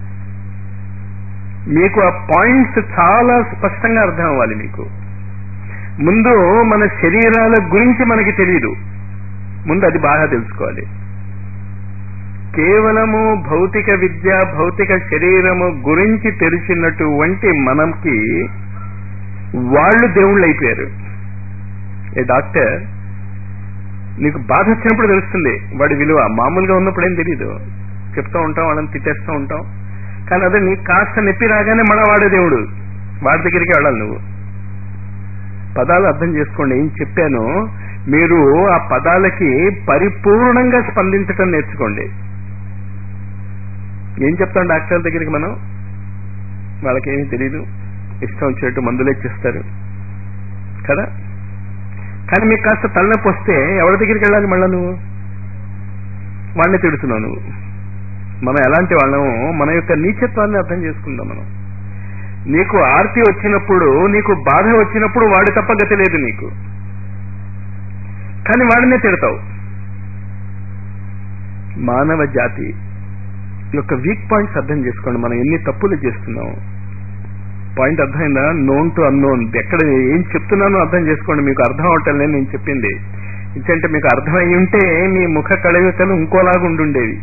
మీకు ఆ పాయింట్స్ చాలా స్పష్టంగా అర్థం అవ్వాలి మీకు ముందు మన శరీరాల గురించి మనకి తెలియదు ముందు అది బాగా తెలుసుకోవాలి కేవలము భౌతిక విద్య భౌతిక శరీరము గురించి తెలిసినటువంటి మనకి వాళ్ళు దేవుళ్ళు అయిపోయారు ఏ డాక్టర్ నీకు బాధ వచ్చినప్పుడు తెలుస్తుంది వాడి విలువ మామూలుగా ఉన్నప్పుడు ఏం తెలియదు చెప్తూ ఉంటాం వాళ్ళని తిట్టేస్తూ ఉంటాం కానీ అదే నీకు కాస్త నొప్పి రాగానే మళ్ళా వాడే దేవుడు వాడి దగ్గరికి వెళ్ళాలి నువ్వు పదాలు అర్థం చేసుకోండి ఏం చెప్పానో మీరు ఆ పదాలకి పరిపూర్ణంగా స్పందించటం నేర్చుకోండి ఏం చెప్తాం డాక్టర్ దగ్గరికి మనం వాళ్ళకేమీ తెలియదు ఇష్టం వచ్చినట్టు మందులు ఇచ్చేస్తారు కదా కానీ మీకు కాస్త తలనొప్పి వస్తే ఎవరి దగ్గరికి వెళ్ళాలి మళ్ళా నువ్వు వాడిని తిడుతున్నావు నువ్వు మనం ఎలాంటి వాళ్ళము మన యొక్క నీచత్వాన్ని అర్థం చేసుకుందాం మనం నీకు ఆర్తి వచ్చినప్పుడు నీకు బాధ వచ్చినప్పుడు వాడి తప్ప గతి లేదు నీకు కానీ వాడినే తిడతావు మానవ జాతి యొక్క వీక్ పాయింట్స్ అర్థం చేసుకోండి మనం ఎన్ని తప్పులు చేస్తున్నాం పాయింట్ అర్థమైందా నోన్ టు అన్నోన్ ఎక్కడ ఏం చెప్తున్నానో అర్థం చేసుకోండి మీకు అర్థం అవటం లేదు నేను చెప్పింది ఎందుకంటే మీకు అర్థమై ఉంటే మీ ముఖ కళవికలు ఇంకోలాగా ఉండుండేవి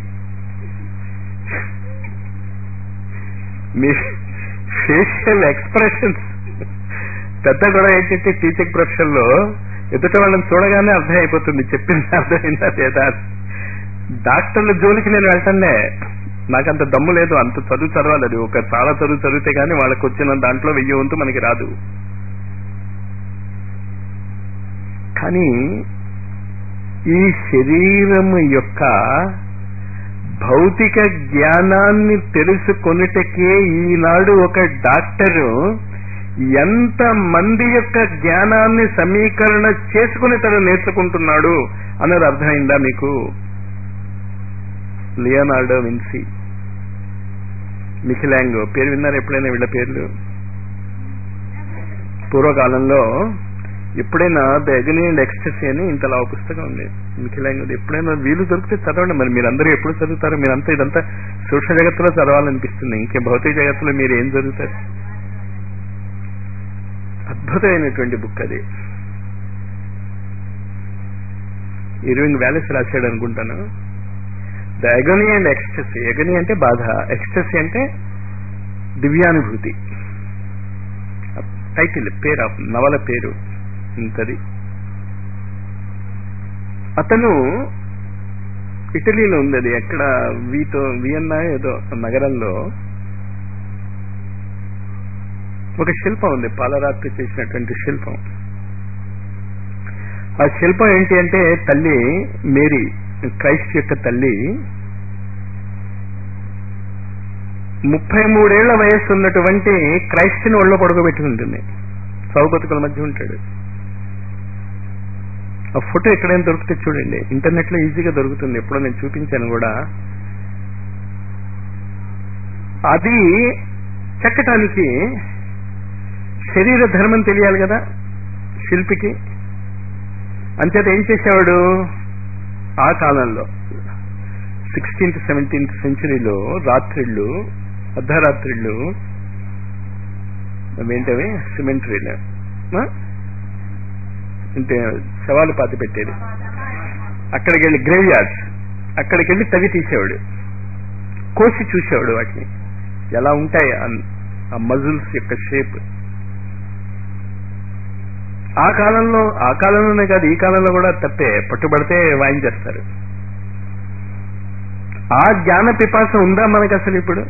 మీ ఫేషియల్ ఎక్స్ప్రెషన్స్ పెద్ద గొడవ ఏంటంటే టీచింగ్ ప్రొఫెషన్ లో ఎదుట వాళ్ళని చూడగానే అర్థం అయిపోతుంది చెప్పింది అర్థమైందా లేదా డాక్టర్ల జోలికి నేను వెళ్తానే నాకంత దమ్ము లేదు అంత చదువు చదవాలి అది ఒక చాలా చదువు చదివితే గానీ వాళ్ళకి వచ్చిన దాంట్లో వెయ్యి వంతు మనకి రాదు కానీ ఈ శరీరము యొక్క భౌతిక జ్ఞానాన్ని తెలుసుకొనుటకే ఈనాడు ఒక డాక్టరు ఎంత మంది యొక్క జ్ఞానాన్ని సమీకరణ చేసుకుని తను నేర్చుకుంటున్నాడు అన్నది అర్థమైందా మీకు లియోనార్డో విన్సీ మిఖిలాంగో పేరు విన్నారు ఎప్పుడైనా వీళ్ళ పేర్లు పూర్వకాలంలో ఎప్పుడైనా ద ఎగనీ అండ్ ఎక్స్టసీ అని ఇంతలా ఒక పుస్తకం ఉంది మిఖిలాంగో ఎప్పుడైనా వీలు దొరికితే చదవండి మరి మీరందరూ ఎప్పుడు చదువుతారు మీరంతా ఇదంతా సూక్ష్మ జగత్తులో చదవాలనిపిస్తుంది ఇంకే భౌతిక జగత్తులో మీరు ఏం చదువుతారు అద్భుతమైనటువంటి బుక్ అది ఇరవింగ్ వ్యాలెస్ రాశాడు అనుకుంటాను the agony and ecstasy agony అంటే బాధ ఎక్స్టసీ అంటే దివ్యానుభూతి టైటిల్ పేరు ఆ నవల పేరు ఇంతది అతను ఇటలీలో ఉంది అది ఎక్కడ వీతో వియన్నా ఏదో నగరంలో ఒక శిల్పం ఉంది పాలరాత్రి చేసినటువంటి శిల్పం ఆ శిల్పం ఏంటి అంటే తల్లి మేరీ క్రైస్ట్ యొక్క తల్లి ముప్పై మూడేళ్ల వయస్సు ఉన్నటువంటి క్రైస్ట్ని ఒళ్ళో పడుకోబెట్టి ఉంటుంది సౌబతుకుల మధ్య ఉంటాడు ఆ ఫోటో ఎక్కడైనా దొరికితే చూడండి ఇంటర్నెట్ లో ఈజీగా దొరుకుతుంది ఎప్పుడో నేను చూపించాను కూడా అది చెక్కటానికి శరీర ధర్మం తెలియాలి కదా శిల్పికి అంచేత ఏం చేసేవాడు ఆ కాలంలో సిక్స్టీన్త్ సెవెంటీన్త్ సెంచరీలో రాత్రిళ్ళు అర్ధరాత్రిళ్ళు అవేంటవి సిమెంటరీలు అంటే శవాలు పాతి పెట్టేది అక్కడికి వెళ్ళి గ్రేవ్ యార్డ్స్ అక్కడికి వెళ్ళి తవి తీసేవాడు కోసి చూసేవాడు వాటిని ఎలా ఉంటాయి ఆ మజిల్స్ యొక్క షేప్ ఆ కాలంలో ఆ కాలంలోనే కాదు ఈ కాలంలో కూడా తప్పే పట్టుబడితే వాయించేస్తారు ఆ జ్ఞాన పిపాస ఉందా మనకు అసలు ఇప్పుడు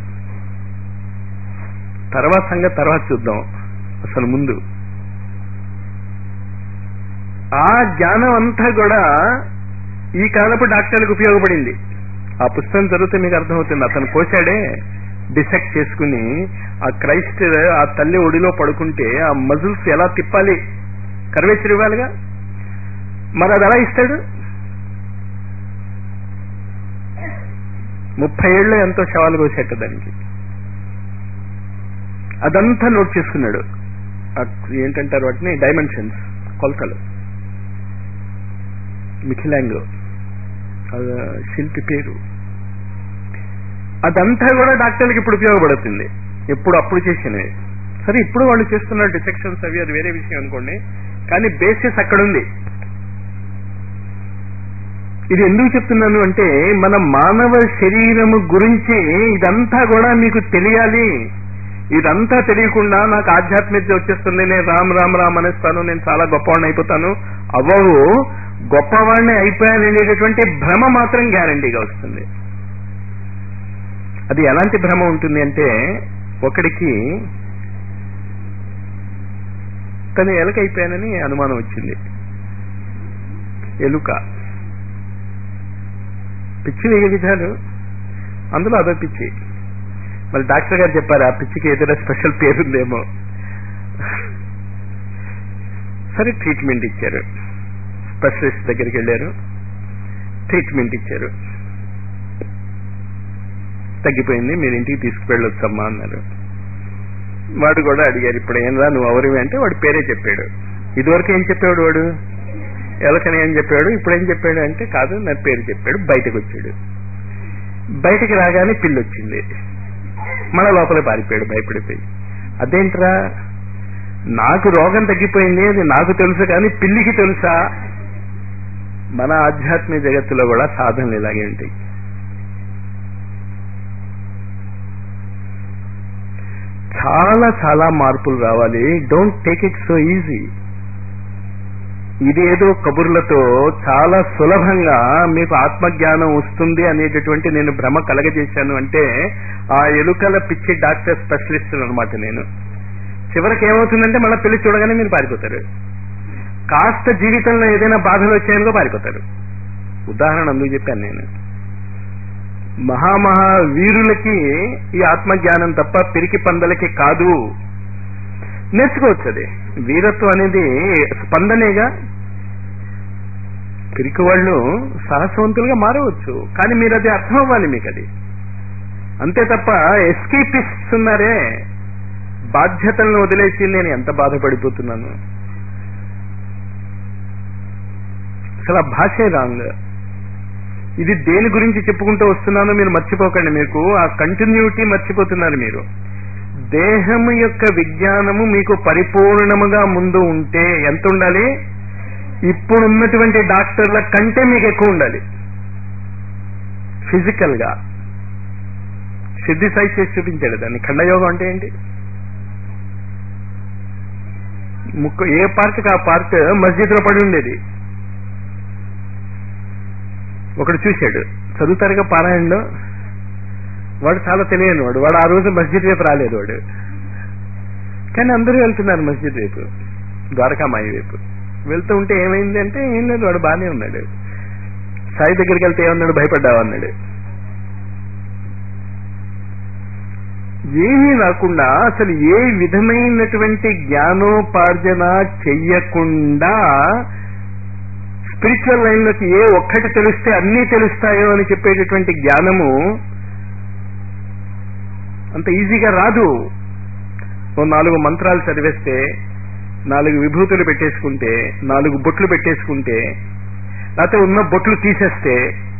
తర్వాత సంగతి తర్వాత చూద్దాం అసలు ముందు ఆ జ్ఞానం అంతా కూడా ఈ కాలపు డాక్టర్లకు ఉపయోగపడింది ఆ పుస్తకం చదివితే మీకు అర్థమవుతుంది అతను కోశాడే డిసెక్ట్ చేసుకుని ఆ క్రైస్ట్ ఆ తల్లి ఒడిలో పడుకుంటే ఆ మజిల్స్ ఎలా తిప్పాలి కర్వేచర్ ఇవ్వాలిగా మరి అది ఎలా ఇస్తాడు ముప్పై ఏళ్ళు ఎంతో శవాలు కోసేట దానికి అదంతా నోట్ చేసుకున్నాడు ఏంటంటారు వాటిని డైమెన్షన్స్ కొలతలు మిఖిలాంగో శిల్పి పేరు అదంతా కూడా డాక్టర్లకు ఇప్పుడు ఉపయోగపడుతుంది ఎప్పుడు అప్పుడు చేసినవి సరే ఇప్పుడు వాళ్ళు చేస్తున్న డిసెక్షన్స్ అవి అది వేరే విషయం అనుకోండి కానీ బేసిస్ అక్కడ ఉంది ఇది ఎందుకు చెప్తున్నాను అంటే మన మానవ శరీరము గురించి ఇదంతా కూడా మీకు తెలియాలి ఇదంతా తెలియకుండా నాకు ఆధ్యాత్మికత వచ్చేస్తుంది నేను రామ్ రామ్ రామ్ అనేస్తాను నేను చాలా గొప్పవాడిని అయిపోతాను అవ్వవు గొప్పవాడిని అయిపోయాననేటటువంటి భ్రమ మాత్రం గ్యారంటీగా వస్తుంది అది ఎలాంటి భ్రమ ఉంటుంది అంటే ఒకడికి తను ఎలుక అయిపోయానని అనుమానం వచ్చింది ఎలుక పిచ్చి వేగ విధాలు అందులో అదో పిచ్చి మరి డాక్టర్ గారు చెప్పారు ఆ పిచ్చికి ఏదైనా స్పెషల్ పేరుందేమో సరే ట్రీట్మెంట్ ఇచ్చారు స్పెషలిస్ట్ దగ్గరికి వెళ్ళారు ట్రీట్మెంట్ ఇచ్చారు తగ్గిపోయింది మీరు ఇంటికి తీసుకువెళ్ళొచ్చమ్మా అన్నారు వాడు కూడా అడిగారు ఇప్పుడు ఏం రా నువ్వు ఎవరివి అంటే వాడు పేరే చెప్పాడు ఇదివరకు ఏం చెప్పాడు వాడు ఎలకని ఏం చెప్పాడు ఇప్పుడు ఏం చెప్పాడు అంటే కాదు నా పేరు చెప్పాడు బయటకు వచ్చాడు బయటకు రాగానే పిల్లి వచ్చింది మన లోపల పారిపోయాడు భయపడిపోయి అదేంట్రా నాకు రోగం తగ్గిపోయింది అది నాకు తెలుసు కానీ పిల్లికి తెలుసా మన ఆధ్యాత్మిక జగత్తులో కూడా సాధనలు ఇలాగే ఉంటాయి చాలా చాలా మార్పులు రావాలి don't take it so easy ఇదేదో కబుర్లతో చాలా సులభంగా మీకు ఆత్మజ్ఞానం వస్తుంది అనేటటువంటి నేను భ్రమ కలగజేశాను అంటే ఆ ఎలుకల పిచ్చి డాక్టర్ స్పెషలిస్ట్ అనమాట నేను చివరికి ఏమవుతుందంటే మళ్ళీ పెళ్లి చూడగానే మీరు పారిపోతారు కాస్త జీవితంలో ఏదైనా బాధలు వచ్చాయనుకో పారిపోతారు ఉదాహరణ అందుకు చెప్పాను నేను మహామహా వీరులకి ఈ ఆత్మజ్ఞానం తప్ప పిరికి పందలకి కాదు నేర్చుకోవచ్చు అది వీరత్వం అనేది స్పందనేగా పిరికి వాళ్ళు సాహసవంతులుగా మారవచ్చు కానీ మీరు అది అర్థం అవ్వాలి మీకు అది అంతే తప్ప ఎస్కేపిస్ట్స్ ఉన్నారే బాధ్యతలను వదిలేసి నేను ఎంత బాధపడిపోతున్నాను అసలు ఆ భాషే రాంగ్ ఇది దేని గురించి చెప్పుకుంటూ వస్తున్నానో మీరు మర్చిపోకండి మీకు ఆ కంటిన్యూటీ మర్చిపోతున్నారు మీరు దేహము యొక్క విజ్ఞానము మీకు పరిపూర్ణముగా ముందు ఉంటే ఎంత ఉండాలి ఇప్పుడున్నటువంటి డాక్టర్ల కంటే మీకు ఎక్కువ ఉండాలి ఫిజికల్ గా సిద్ధి సాయి చేసి చూపించాడు దాన్ని ఖండయోగం అంటే ఏంటి ముక్కు ఏ పార్క్ ఆ పార్క్ మస్జిద్ లో పడి ఉండేది ఒకడు చూశాడు చదువుతారుగా పారాయణలో వాడు చాలా తెలియని వాడు వాడు ఆ రోజు మస్జిద్ వైపు రాలేదు వాడు కానీ అందరూ వెళ్తున్నారు మస్జిద్ వైపు ద్వారకామాయి వైపు వెళ్తూ ఉంటే ఏమైంది అంటే ఏం లేదు వాడు బాగానే ఉన్నాడు సాయి దగ్గరికి వెళ్తే ఏమన్నాడు భయపడ్డావు అన్నాడు ఏమీ రాకుండా అసలు ఏ విధమైనటువంటి జ్ఞానోపార్జన చెయ్యకుండా స్పిరిచువల్ లైన్లోకి ఏ ఒక్కటి తెలిస్తే అన్నీ తెలుస్తాయో అని చెప్పేటటువంటి జ్ఞానము అంత ఈజీగా రాదు ఓ నాలుగు మంత్రాలు చదివేస్తే నాలుగు విభూతులు పెట్టేసుకుంటే నాలుగు బొట్లు పెట్టేసుకుంటే లేకపోతే ఉన్న బొట్లు తీసేస్తే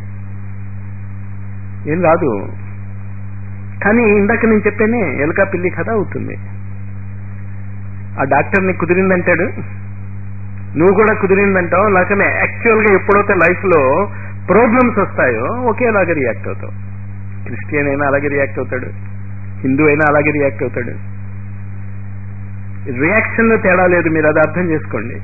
ఏం రాదు కానీ ఇందాక నేను చెప్పానే ఎలక పిల్లి కథ అవుతుంది ఆ డాక్టర్ని కుదిరిందంటాడు నువ్వు కూడా కుదిరిందంటావు లేకనే యాక్చువల్ గా ఎప్పుడైతే లైఫ్ లో ప్రాబ్లమ్స్ వస్తాయో ఒకేలాగా రియాక్ట్ అవుతావు క్రిస్టియన్ అయినా అలాగే రియాక్ట్ అవుతాడు హిందూ అయినా అలాగే రియాక్ట్ అవుతాడు రియాక్షన్ లో తేడా లేదు మీరు అది అర్థం చేసుకోండి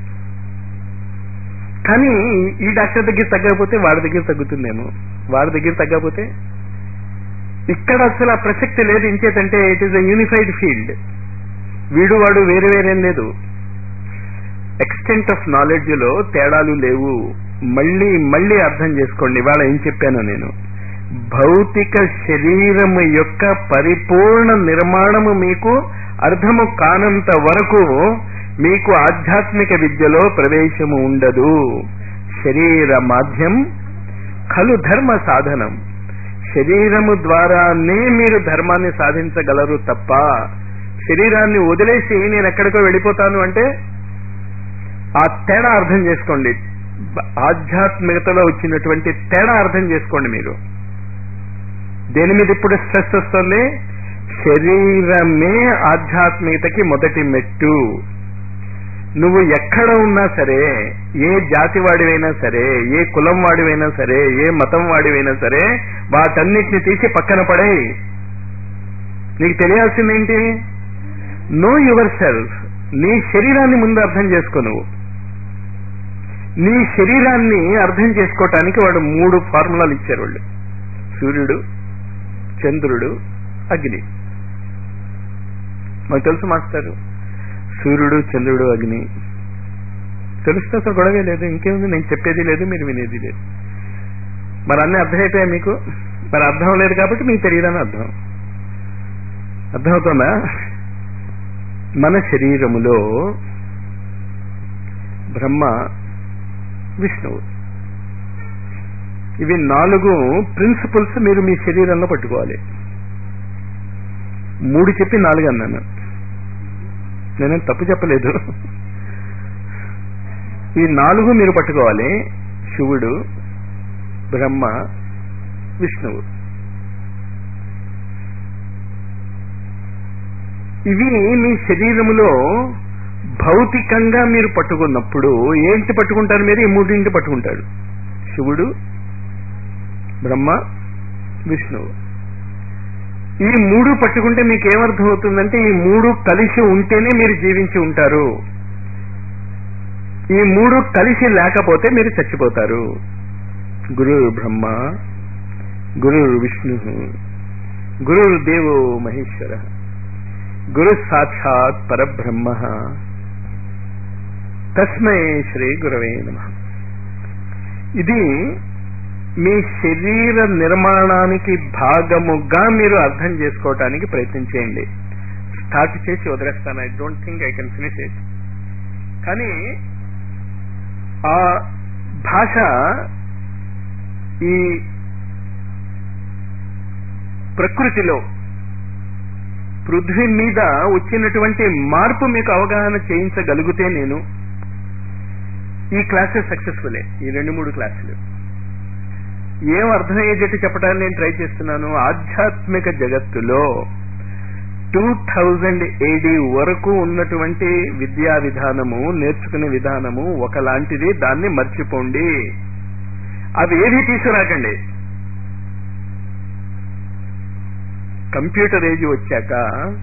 కానీ ఈ డాక్టర్ దగ్గర తగ్గకపోతే వాడి దగ్గర తగ్గుతుందేమో వాడి దగ్గర తగ్గకపోతే ఇక్కడ అసలు ఆ ప్రసక్తి లేదు ఇంకేతంటే it is a unified field వీడు వాడు వేరు వేరేం లేదు ఎక్స్టెంట్ ఆఫ్ నాలెడ్జ్ లో తేడాలు లేవు మళ్ళీ మళ్ళీ అర్థం చేసుకోండి ఇవాళ ఏం చెప్పాను నేను భౌతిక శరీరము యొక్క పరిపూర్ణ నిర్మాణము మీకు అర్థము కానంత వరకు మీకు ఆధ్యాత్మిక విద్యలో ప్రవేశము ఉండదు శరీర మాధ్యం ఖలు ధర్మ సాధనం శరీరము ద్వారానే మీరు ధర్మాన్ని సాధించగలరు తప్ప శరీరాన్ని వదిలేసి నేను ఎక్కడికో వెళ్ళిపోతాను అంటే ఆ తేడా అర్థం చేసుకోండి ఆధ్యాత్మికతలో వచ్చినటువంటి తేడా అర్థం చేసుకోండి మీరు దేని మీద ఇప్పుడు స్ట్రెస్ వస్తుంది శరీరమే ఆధ్యాత్మికతకి మొదటి మెట్టు నువ్వు ఎక్కడ ఉన్నా సరే ఏ జాతి వాడివైనా సరే ఏ కులం వాడివైనా సరే ఏ మతం వాడివైనా సరే వాటన్నిటిని తీసి పక్కన పడే నీకు తెలియాల్సిందేంటి నో యువర్ సెల్ఫ్ నీ శరీరాన్ని ముందు అర్థం చేసుకో నువ్వు నీ శరీరాన్ని అర్థం చేసుకోవటానికి వాడు మూడు ఫార్ములాలు ఇచ్చారు వాళ్ళు సూర్యుడు చంద్రుడు అగ్ని మాకు తెలుసు మాస్టారు సూర్యుడు చంద్రుడు అగ్ని తెలిస్తే అసలు గొడవే లేదు ఇంకేముంది నేను చెప్పేది లేదు మీరు వినేది లేదు మరి అన్ని అర్థమైపోయాయి మీకు మరి అర్థం లేదు కాబట్టి మీకు తెలియదని అర్థం అర్థమవుతుందా మన శరీరములో బ్రహ్మ విష్ణువు ఇవి నాలుగు ప్రిన్సిపల్స్ మీరు మీ శరీరంలో పట్టుకోవాలి మూడు చెప్పి నాలుగు అన్నాను నేనేం తప్పు చెప్పలేదు ఈ నాలుగు మీరు పట్టుకోవాలి శివుడు బ్రహ్మ విష్ణువు ఇవి మీ శరీరములో భౌతికంగా మీరు పట్టుకున్నప్పుడు ఏంటి పట్టుకుంటారు మీరు ఈ మూడింటి పట్టుకుంటారు శివుడు బ్రహ్మ విష్ణువు ఈ మూడు పట్టుకుంటే మీకు ఏమర్థం అవుతుందంటే ఈ మూడు కలిసి ఉంటేనే మీరు జీవించి ఉంటారు ఈ మూడు కలిసి లేకపోతే మీరు చచ్చిపోతారు గురు బ్రహ్మ గురు విష్ణు గురు దేవో మహేశ్వర గురు సాక్షాత్ పరబ్రహ్మ తస్మై శ్రీ గురవే నమ ఇది మీ శరీర నిర్మాణానికి భాగముగా మీరు అర్థం చేసుకోవటానికి ప్రయత్నం చేయండి స్టార్ట్ చేసి వదిలేస్తాను I don't think I can finish it కానీ ఆ భాష ఈ ప్రకృతిలో పృథ్వీ మీద వచ్చినటువంటి మార్పు మీకు అవగాహన చేయించగలిగితే నేను ఈ క్లాసెస్ సక్సెస్ఫుల్లే ఈ రెండు మూడు క్లాసులు ఏం అర్థమయ్యేటట్టు చెప్పడానికి నేను ట్రై చేస్తున్నాను ఆధ్యాత్మిక జగత్తులో టూ థౌజండ్ ఏడి వరకు ఉన్నటువంటి విద్యా విధానము నేర్చుకునే విధానము ఒకలాంటిది దాన్ని మర్చిపోండి అవి ఏది తీసుకురాకండి కంప్యూటర్ ఏజ్ వచ్చాక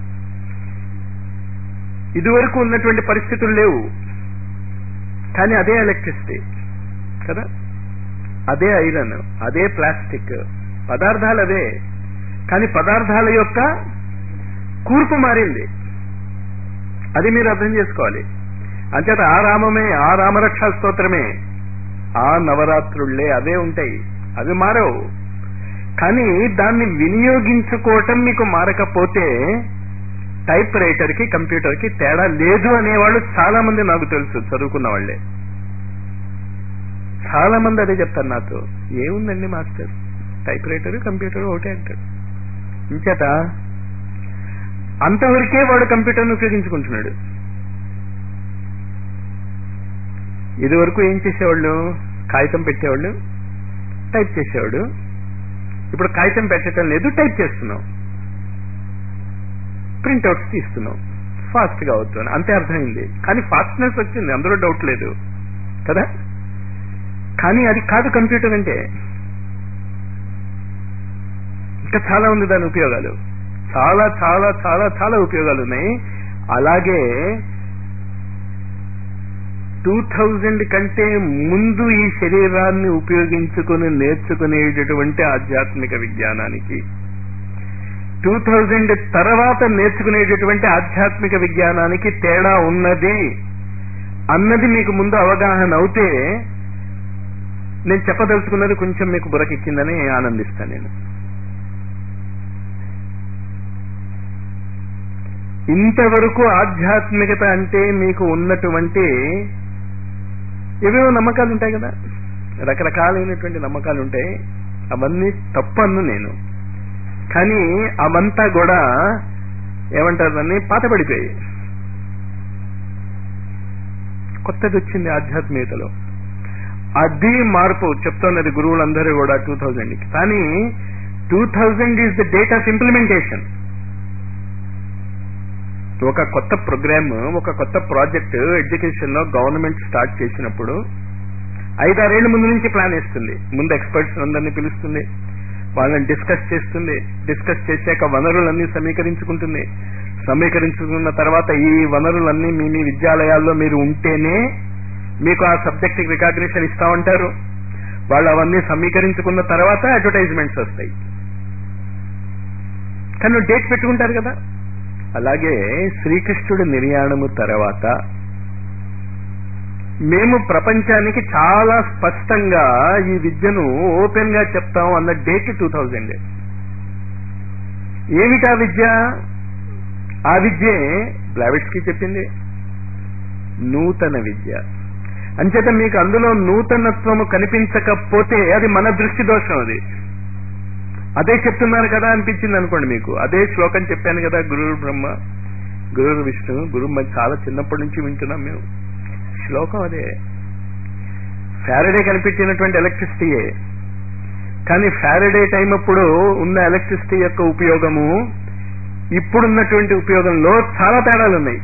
ఇదివరకు ఉన్నటువంటి పరిస్థితులు లేవు కానీ అదే ఎలక్ట్రిసిటీ కదా అదే ఐరన్ అదే ప్లాస్టిక్ పదార్థాలు అదే కానీ పదార్థాల యొక్క కూర్పు మారింది అది మీరు అర్థం చేసుకోవాలి అంచేత ఆ రామమే ఆ రామరక్షా స్తోత్రమే ఆ నవరాత్రుళ్ళే అవే ఉంటాయి అవి మారవు కానీ దాన్ని వినియోగించుకోవటం మీకు మారకపోతే టైప్ రైటర్ కి కంప్యూటర్ కి తేడా లేదు అనేవాళ్ళు చాలా మంది నాకు తెలుసు చదువుకున్న వాళ్లే చాలా మంది అదే చెప్తారు నాతో ఏముందండి మాస్టర్ టైప్ రైటర్ కంప్యూటర్ ఒకటే అంటాడు ఇంచేత అంతవరకే వాడు కంప్యూటర్ను ఉపయోగించుకుంటున్నాడు ఇదివరకు ఏం చేసేవాళ్ళు కాగితం పెట్టేవాళ్ళు టైప్ చేసేవాడు ఇప్పుడు కాగితం పెట్టడం లేదు టైప్ చేస్తున్నాం ప్రింట్అవుట్స్ తీస్తున్నాం ఫాస్ట్ గా అవుతుంది అంతే అర్థమైంది కానీ ఫాస్ట్నెస్ వచ్చింది అందులో డౌట్ లేదు కదా కానీ అది కాదు కంప్యూటర్ అంటే ఇంకా చాలా ఉంది దాని ఉపయోగాలు చాలా చాలా చాలా చాలా ఉపయోగాలు ఉన్నాయి అలాగే టూ థౌజండ్ కంటే ముందు ఈ శరీరాన్ని ఉపయోగించుకుని నేర్చుకునేటటువంటి ఆధ్యాత్మిక విజ్ఞానానికి టూ థౌజండ్ తర్వాత నేర్చుకునేటటువంటి ఆధ్యాత్మిక విజ్ఞానానికి తేడా ఉన్నది అన్నది మీకు ముందు అవగాహన అవుతే నేను చెప్పదలుచుకున్నది కొంచెం మీకు బురకెక్కిందని ఆనందిస్తాను నేను ఇంతవరకు ఆధ్యాత్మికత అంటే మీకు ఉన్నటువంటి ఏవేవో నమ్మకాలు ఉంటాయి కదా రకరకాలైనటువంటి నమ్మకాలు ఉంటాయి అవన్నీ తప్పన్ను నేను కానీ అవంతా కూడా ఏమంటారు దాన్ని పాతపడిపోయాయి కొత్తది వచ్చింది ఆధ్యాత్మికతలో అది మార్పు చెప్తున్నది గురువులందరూ కూడా టూ థౌజండ్ కానీ two thousand is the date of implementation ఒక కొత్త ప్రోగ్రామ్ ఒక కొత్త ప్రాజెక్ట్ ఎడ్యుకేషన్ లో గవర్నమెంట్ స్టార్ట్ చేసినప్పుడు ఐదారేళ్ల ముందు నుంచి ప్లాన్ వేస్తుంది ముందు ఎక్స్పర్ట్స్ అందరినీ పిలుస్తుంది వాళ్ళని డిస్కస్ చేస్తుంది డిస్కస్ చేశాక వనరులన్నీ సమీకరించుకుంటుంది సమీకరించుకున్న తర్వాత ఈ వనరులన్నీ మీ మీ విద్యాలయాల్లో మీరు ఉంటేనే మీకు ఆ సబ్జెక్ట్ రికాగ్నిషన్ ఇస్తా ఉంటారు వాళ్ళు అవన్నీ సమీకరించుకున్న తర్వాత అడ్వర్టైజ్మెంట్స్ వస్తాయి కానీ డేట్ పెట్టుకుంటారు కదా అలాగే శ్రీకృష్ణుడి నిర్యాణము తర్వాత మేము ప్రపంచానికి చాలా స్పష్టంగా ఈ విద్యను ఓపెన్ గా చెప్తాం అన్న డేట్ టూ థౌజండ్ ఏమిటా విద్య ఆ విద్యే బ్లావిట్స్ కి చెప్పింది నూతన విద్య అంచేత మీకు అందులో నూతనత్వము కనిపించకపోతే అది మన దృష్టి దోషం అది అదే చెప్తున్నారు కదా అనిపించింది అనుకోండి మీకు అదే శ్లోకం చెప్పాను కదా గురు బ్రహ్మ గురు విష్ణు గురు మరి చాలా చిన్నప్పటి నుంచి వింటున్నాం మేము శ్లోకం అదే ఫ్యారడే కనిపించినటువంటి ఎలక్ట్రిసిటీయే కానీ ఫ్యారడే టైం అప్పుడు ఉన్న ఎలక్ట్రిసిటీ యొక్క ఉపయోగము ఇప్పుడున్నటువంటి ఉపయోగంలో చాలా తేడాలు ఉన్నాయి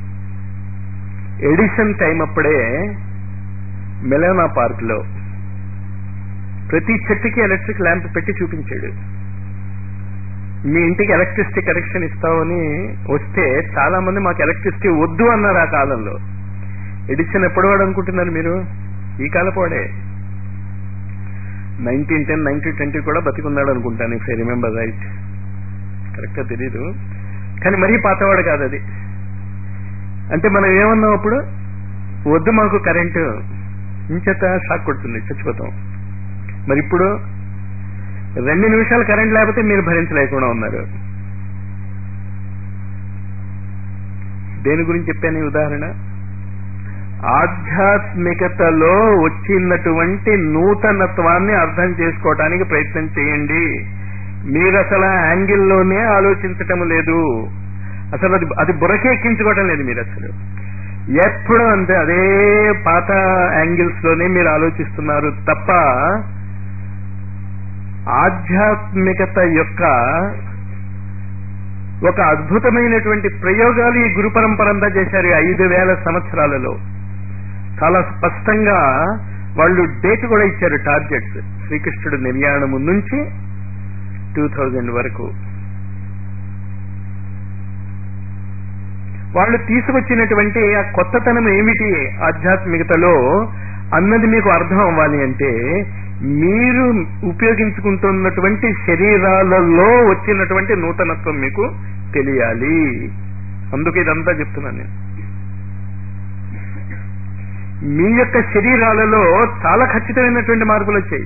ఎడిషన్ టైం అప్పుడే మెలోనా పార్క్ లో ప్రతి చెట్టుకి ఎలక్ట్రిక్ ల్యాంప్ పెట్టి చూపించాడు మీ ఇంటికి ఎలక్ట్రిసిటీ కనెక్షన్ ఇస్తామని వస్తే చాలా మంది మాకు ఎలక్ట్రిసిటీ వద్దు అన్నారు ఆ కాలంలో ఎడిషన్ ఎప్పుడు వాడు అనుకుంటున్నారు మీరు ఈ కాలపోడే నైన్టీన్ టెన్ నైన్టీన్ ట్వంటీ కూడా బతికున్నాడు అనుకుంటాను ఇఫ్ ఐ రిమెంబర్ రైట్ కరెక్ట్గా తెలీదు కానీ మరీ పాతవాడు కాదు అది అంటే మనం ఏమన్నాం అప్పుడు వద్దు మాకు కరెంటు ఇంచేత షాక్ కొడుతుంది చచ్చిపోతాం మరి ఇప్పుడు రెండు నిమిషాలు కరెంట్ లేకపోతే మీరు భరించలేకుండా ఉన్నారు దేని గురించి చెప్పాను ఈ ఉదాహరణ ఆధ్యాత్మికతలో వచ్చినటువంటి నూతనత్వాన్ని అర్థం చేసుకోవటానికి ప్రయత్నం చేయండి మీరు అసలు ఆ యాంగిల్లోనే ఆలోచించటం లేదు అసలు అది అది బురకే ఎక్కించుకోవటం లేదు మీరు అసలు ఎప్పుడు అంతే అదే పాత యాంగిల్స్ లోనే మీరు ఆలోచిస్తున్నారు తప్ప ఆధ్యాత్మికత యొక్క ఒక అద్భుతమైనటువంటి ప్రయోగాలు ఈ గురు పరంపర అంతా చేశారు ఈ ఐదు వేల సంవత్సరాలలో చాలా స్పష్టంగా వాళ్ళు డేట్ కూడా ఇచ్చారు టార్గెట్స్ శ్రీకృష్ణుడు నిర్యాణము నుంచి టూ థౌజండ్ వరకు వాళ్ళు తీసుకొచ్చినటువంటి ఆ కొత్తతనం ఏమిటి ఆధ్యాత్మికతలో అన్నది మీకు అర్థం అవ్వాలి అంటే మీరు ఉపయోగించుకుంటున్నటువంటి శరీరాలలో వచ్చినటువంటి నూతనత్వం మీకు తెలియాలి అందుకే ఇదంతా చెప్తున్నాను నేను మీ యొక్క శరీరాలలో చాలా ఖచ్చితమైనటువంటి మార్పులు వచ్చాయి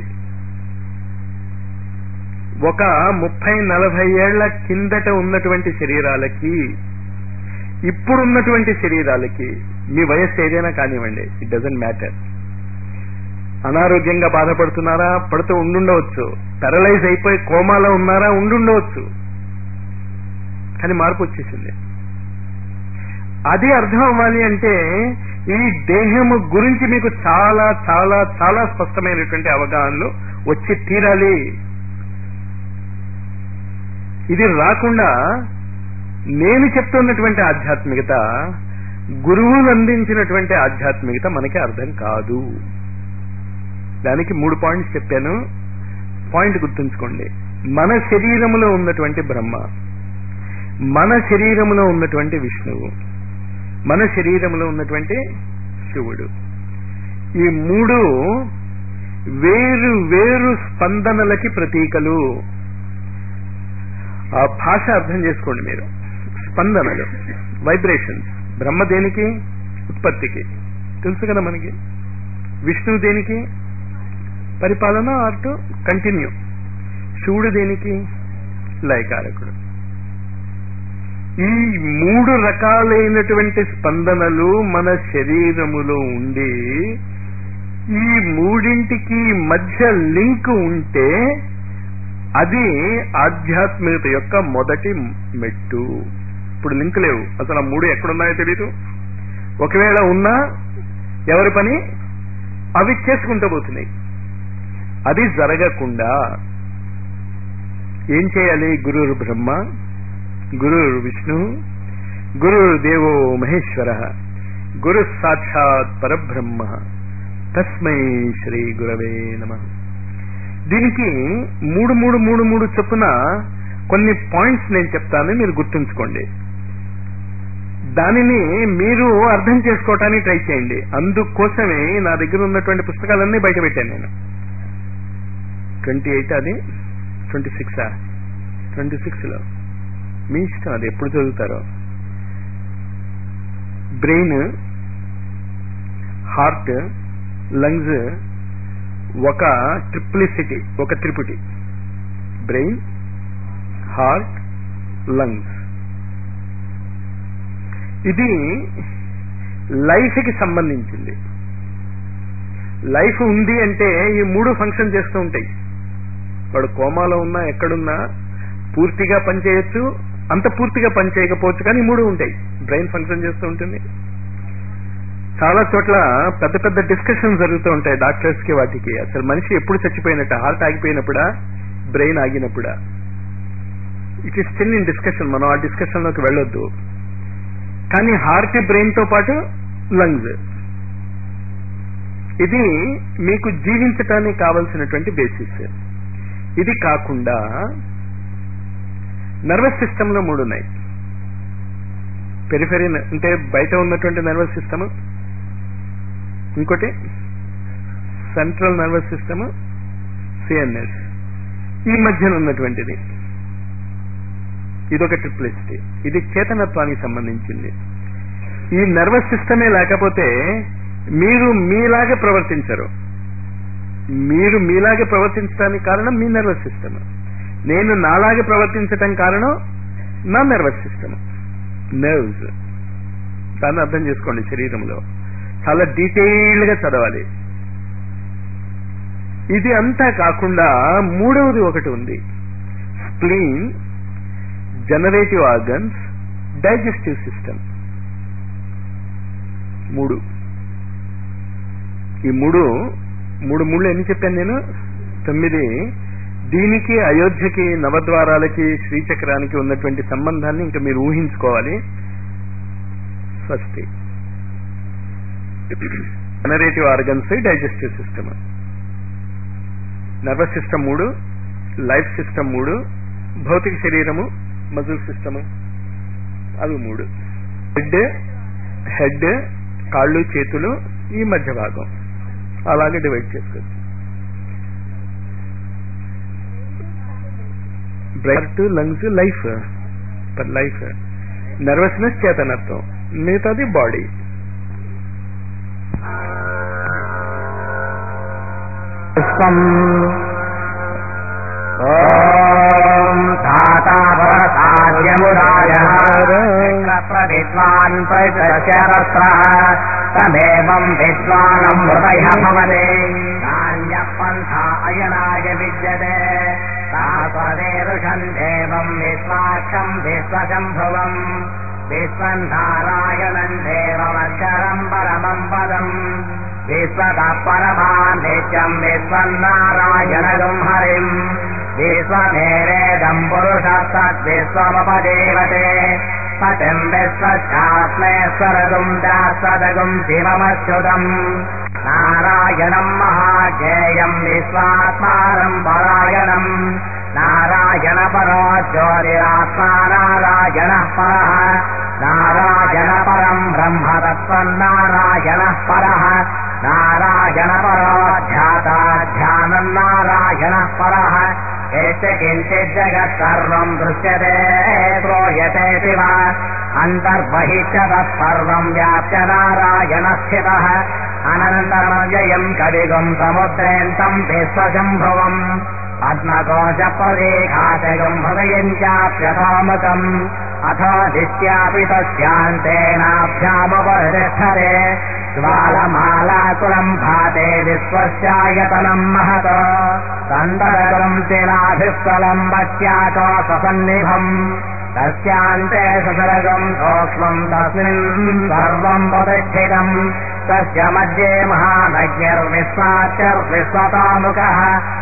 ఒక ముప్పై నలభై ఏళ్ల కిందట ఉన్నటువంటి శరీరాలకి ఇప్పుడున్నటువంటి శరీరాలకి మీ వయస్సు ఏదైనా కానివ్వండి ఇట్ డజంట్ మ్యాటర్ అనారోగ్యంగా బాధపడుతున్నారా పడుతూ ఉండుండవచ్చు పెరలైజ్ అయిపోయి కోమాలో ఉన్నారా ఉండుండవచ్చు కానీ మార్పు వచ్చేసింది అది అర్థం అవ్వాలి అంటే ఈ దేహము గురించి మీకు చాలా చాలా చాలా స్పష్టమైనటువంటి అవగాహనలు వచ్చి తీరాలి ఇది రాకుండా నేను చెప్తున్నటువంటి ఆధ్యాత్మికత గురువులు అందించినటువంటి ఆధ్యాత్మికత మనకి అర్థం కాదు దానికి మూడు పాయింట్స్ చెప్పాను పాయింట్ గుర్తుంచుకోండి మన శరీరములో ఉన్నటువంటి బ్రహ్మ మన శరీరములో ఉన్నటువంటి విష్ణువు మన శరీరంలో ఉన్నటువంటి శివుడు ఈ మూడు వేరు వేరు స్పందనలకి ప్రతీకలు ఆ భాష అర్థం చేసుకోండి మీరు స్పందనలు వైబ్రేషన్స్ బ్రహ్మ దేనికి ఉత్పత్తికి తెలుసు కదా మనకి విష్ణువు దేనికి పరిపాలన ఆర్ టు కంటిన్యూ శివుడు దేనికి లయకారకుడు ఈ మూడు రకాలైనటువంటి స్పందనలు మన శరీరములో ఉండి ఈ మూడింటికి మధ్య లింక్ ఉంటే అది ఆధ్యాత్మికత యొక్క మొదటి మెట్టు ఇప్పుడు లింక్ లేవు అసలు ఆ మూడు ఎక్కడున్నాయో తెలీదు ఒకవేళ ఉన్నా ఎవరి పని అవి చేసుకుంటూ పోతున్నాయి అది జరగకుండా ఏం చేయాలి గురువు బ్రహ్మ గురు విష్ణు గురు దేవో మహేశ్వర గురు సాక్షాత్ పరబ్రహ్మ తస్మై శ్రీ గురవే నమ దీనికి మూడు మూడు మూడు మూడు చొప్పున కొన్ని పాయింట్స్ నేను చెప్తాను మీరు గుర్తుంచుకోండి దానిని మీరు అర్థం చేసుకోవటానికి ట్రై చేయండి అందుకోసమే నా దగ్గర ఉన్నటువంటి పుస్తకాలన్నీ బయట పెట్టాను నేను ట్వంటీ ఎయిట్ అది ట్వంటీ సిక్సా ట్వంటీ సిక్స్లో మీ ఇష్టం అది ఎప్పుడు చదువుతారో బ్రెయిన్ హార్ట్ లంగ్స్ ఒక ట్రిప్లిసిటీ ఒక త్రిపుటి బ్రెయిన్ హార్ట్ లంగ్స్ ఇది లైఫ్కి సంబంధించింది లైఫ్ ఉంది అంటే ఈ మూడు ఫంక్షన్ చేస్తూ ఉంటాయి వాడు కోమాలో ఉన్నా ఎక్కడున్నా పూర్తిగా పనిచేయచ్చు అంత పూర్తిగా పనిచేయకపోవచ్చు కానీ ఈ మూడు ఉంటాయి బ్రెయిన్ ఫంక్షన్ చేస్తూ ఉంటుంది చాలా చోట్ల పెద్ద పెద్ద డిస్కషన్ జరుగుతూ ఉంటాయి డాక్టర్స్ కి వాటికి అసలు మనిషి ఎప్పుడు చచ్చిపోయినట్ట హార్ట్ ఆగిపోయినప్పుడా బ్రెయిన్ ఆగినప్పుడా it is still in discussion మనం ఆ డిస్కషన్ లోకి వెళ్ళొద్దు కానీ హార్ట్ బ్రెయిన్ తో పాటు లంగ్స్ ఇది మీకు జీవించటానికి కావలసినటువంటి బేసిస్ ఇది కాకుండా నర్వస్ సిస్టమ్ లో మూడు ఉన్నాయి పెరిఫెరీ అంటే బయట ఉన్నటువంటి నర్వస్ సిస్టమ్ ఇంకోటి సెంట్రల్ నర్వస్ సిస్టమ్ సిఎన్ఎస్ ఈ మధ్యన ఉన్నటువంటిది ఇదొక ట్రిప్లిసిటీ ఇది చేతనత్వానికి సంబంధించింది ఈ నర్వస్ సిస్టమే లేకపోతే మీరు మీలాగే ప్రవర్తించరు మీరు మీలాగే ప్రవర్తించడానికి కారణం మీ నర్వస్ సిస్టమ్ నేను నాలాగే ప్రవర్తించటం కారణం నా నర్వస్ సిస్టమ్ నర్వ్స్ దాన్ని అర్థం చేసుకోండి శరీరంలో చాలా డీటెయిల్డ్ గా చదవాలి ఇది అంతా కాకుండా మూడవది ఒకటి ఉంది spleen generative organs digestive system మూడు ఈ మూడు మూడు మూడు ఎన్ని చెప్పాను నేను తొమ్మిది దీనికి అయోధ్యకి నవద్వారాలకి శ్రీచక్రానికి ఉన్నటువంటి సంబంధాన్ని ఇంకా మీరు ఊహించుకోవాలి స్వస్తి generative organs digestive system nervous system మూడు లైఫ్ సిస్టమ్ మూడు భౌతిక శరీరము మజిల్ సిస్టమ్ అవి మూడు హెడ్ హెడ్ కాళ్ళు చేతులు ఈ మధ్య భాగం అలాగే డివైడ్ చేసుకోవచ్చు bright lungs life per life nervousness చేతనత్వం మిగతాది బాడీ పుష్పం ఓం ధాతావరసాద్యమురాయ ప్రవిద్వాన్ ప్రశరస్ర తమేవం విద్వానం హృదయ భవతే నాణ్య పంథా అయనాయ విద్యతే తాస్వదేరుషం దేవం విశ్వాక్షం విశ్వశంభువం విశ్వం నారాయణం దేవమక్షరం పరమం పదం విశ్వత పరమాన్ నిత్యం విశ్వం నారాయణగం హరిం విశ్వమేరేదం పురుషస్తద్విశ్వమపదేవతే పతిం విశ్వశాస్మేశ్వరగుం దాసదగుం శివమచ్యుతం నారాయణం మహాజ్ఞేయం విశ్వాత్మానం పరాయణం నారాయణ పరో జ్యోతిరాత్మా నారాయణ పర నారాయణ పరం బ్రహ్మ తత్వం నారాయణ పర నారాయణ పరోధ్యాతాధ్యానం నారాయణ పర ఎస్య కించిత్ జగత్ సర్వం దృశ్యతే శ్రూయతే శివ అంతర్బహిష్య తత్సర్వం వ్యాప్య నారాయణ స్థిత అనంతరమవ్యయం కవిగం సముద్రేంతం విశ్వశంభవం పద్మకోశ ప్రదేఘాశగం హృదయం చాప్యథామకం అథ దిశ్యాపి తస్యాంతేనాభ్యాముపరిష్టరే జ్వాలమాలాకులం భాతే విశ్వస్యాయతనం మహత సందరగం శిలాభిస్థలం వత్యాతో ససన్నిభం తస్యాంతే ససరగం సూక్ష్మం తస్మిన్ సర్వం ప్రతిష్ఠితం తస్య మధ్యే మహానజ్ఞర్విశ్వాచర్విశ్వతాముఖः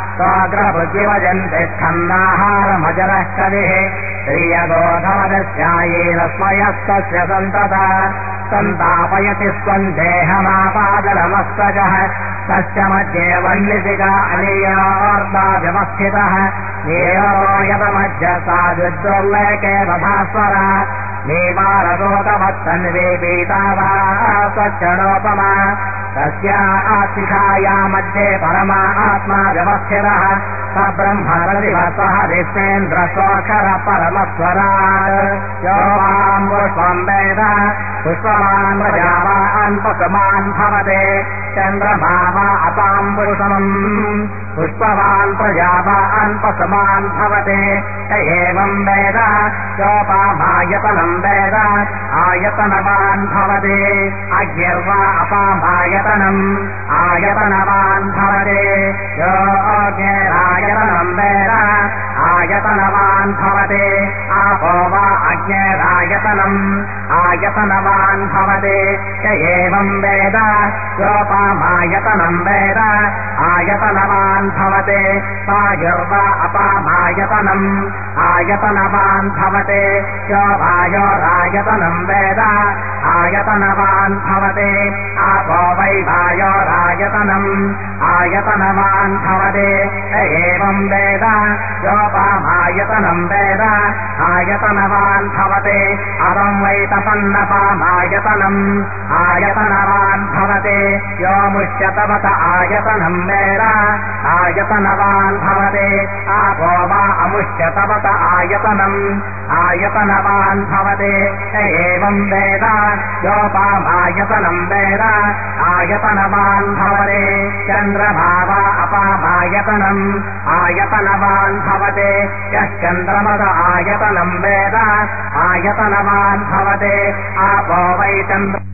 స్వాగ్రభుజివజంతిష్టన్నాహారమజరः కవిः శ్రియగోధమదస్యాయేన స్మయస్తస్య సంతత సంతాపయతి స్వం దేహమాపాదరమస్తజः తస్య మధ్యే వన్నిసిక అనియోర్దా వ్యవస్థితः నీరోయతమధ్య సాధుర్లేకే భాస్వర నీవారగోతమత్తన్వే పీతావా స్వచ్చనోపమా తస్యాశిఖాయా మధ్యే పరమా ఆత్మా వ్యవస్థిరः స బ్రహ్మరదివ సహ విశ్వేంద్ర సోక్షర పరమస్వరాట్ యో మాం పుష్పం వేద పుష్పమాన్ ప్రజావాన్ పశుమాన్ భవతే చంద్రమా వా అపాం పురుషమం పుష్పవాన్ ప్రజావాన్ పశుమాన్ భవతే య ఏవం వేద యోపామాయతనం వేద ఆయతనవాన్ భవతే అగ్నిర్వా అపామాయతనం ఆయతనవాన్ భవతే యోగ్నేరాయతనం వేద ఆయతనవాన్ భవతే आपो वा अग्नेरायतनम् आयतनवान् भवते य एवम् वेद योपामायतनम् वेद आयतनवान् भवते वायुर्वा अपामायतनम् आयतनवान् भवते यो वायोरायतनम् वेद आयतनवान् भवते आपो वै वायोरायतनम् आयतनवान् भवते य एवम् वेद योपामायतनम् वेद ఆయతనవాన్ భవతే అదం వై తపన్నపామాయతనం ఆయతనవాన్ భవతే యో ముష్యతవత ఆయతనం వేద ఆయతనవాన్ భవతే ఆపో వా అముష్యతవత ఆయతనం ఆయతనవాన్ భవతే య ఏవం వేద యోపామాయతనం వేద ఆయతనవాన్ భవతే చంద్రభావ అపామాయతనం ఆయతనవాన్ భవతే యశ్చంద్రమద ఆయతనం వేద ఆయతనవాన్ భవతే ఆపో వై చంద్ర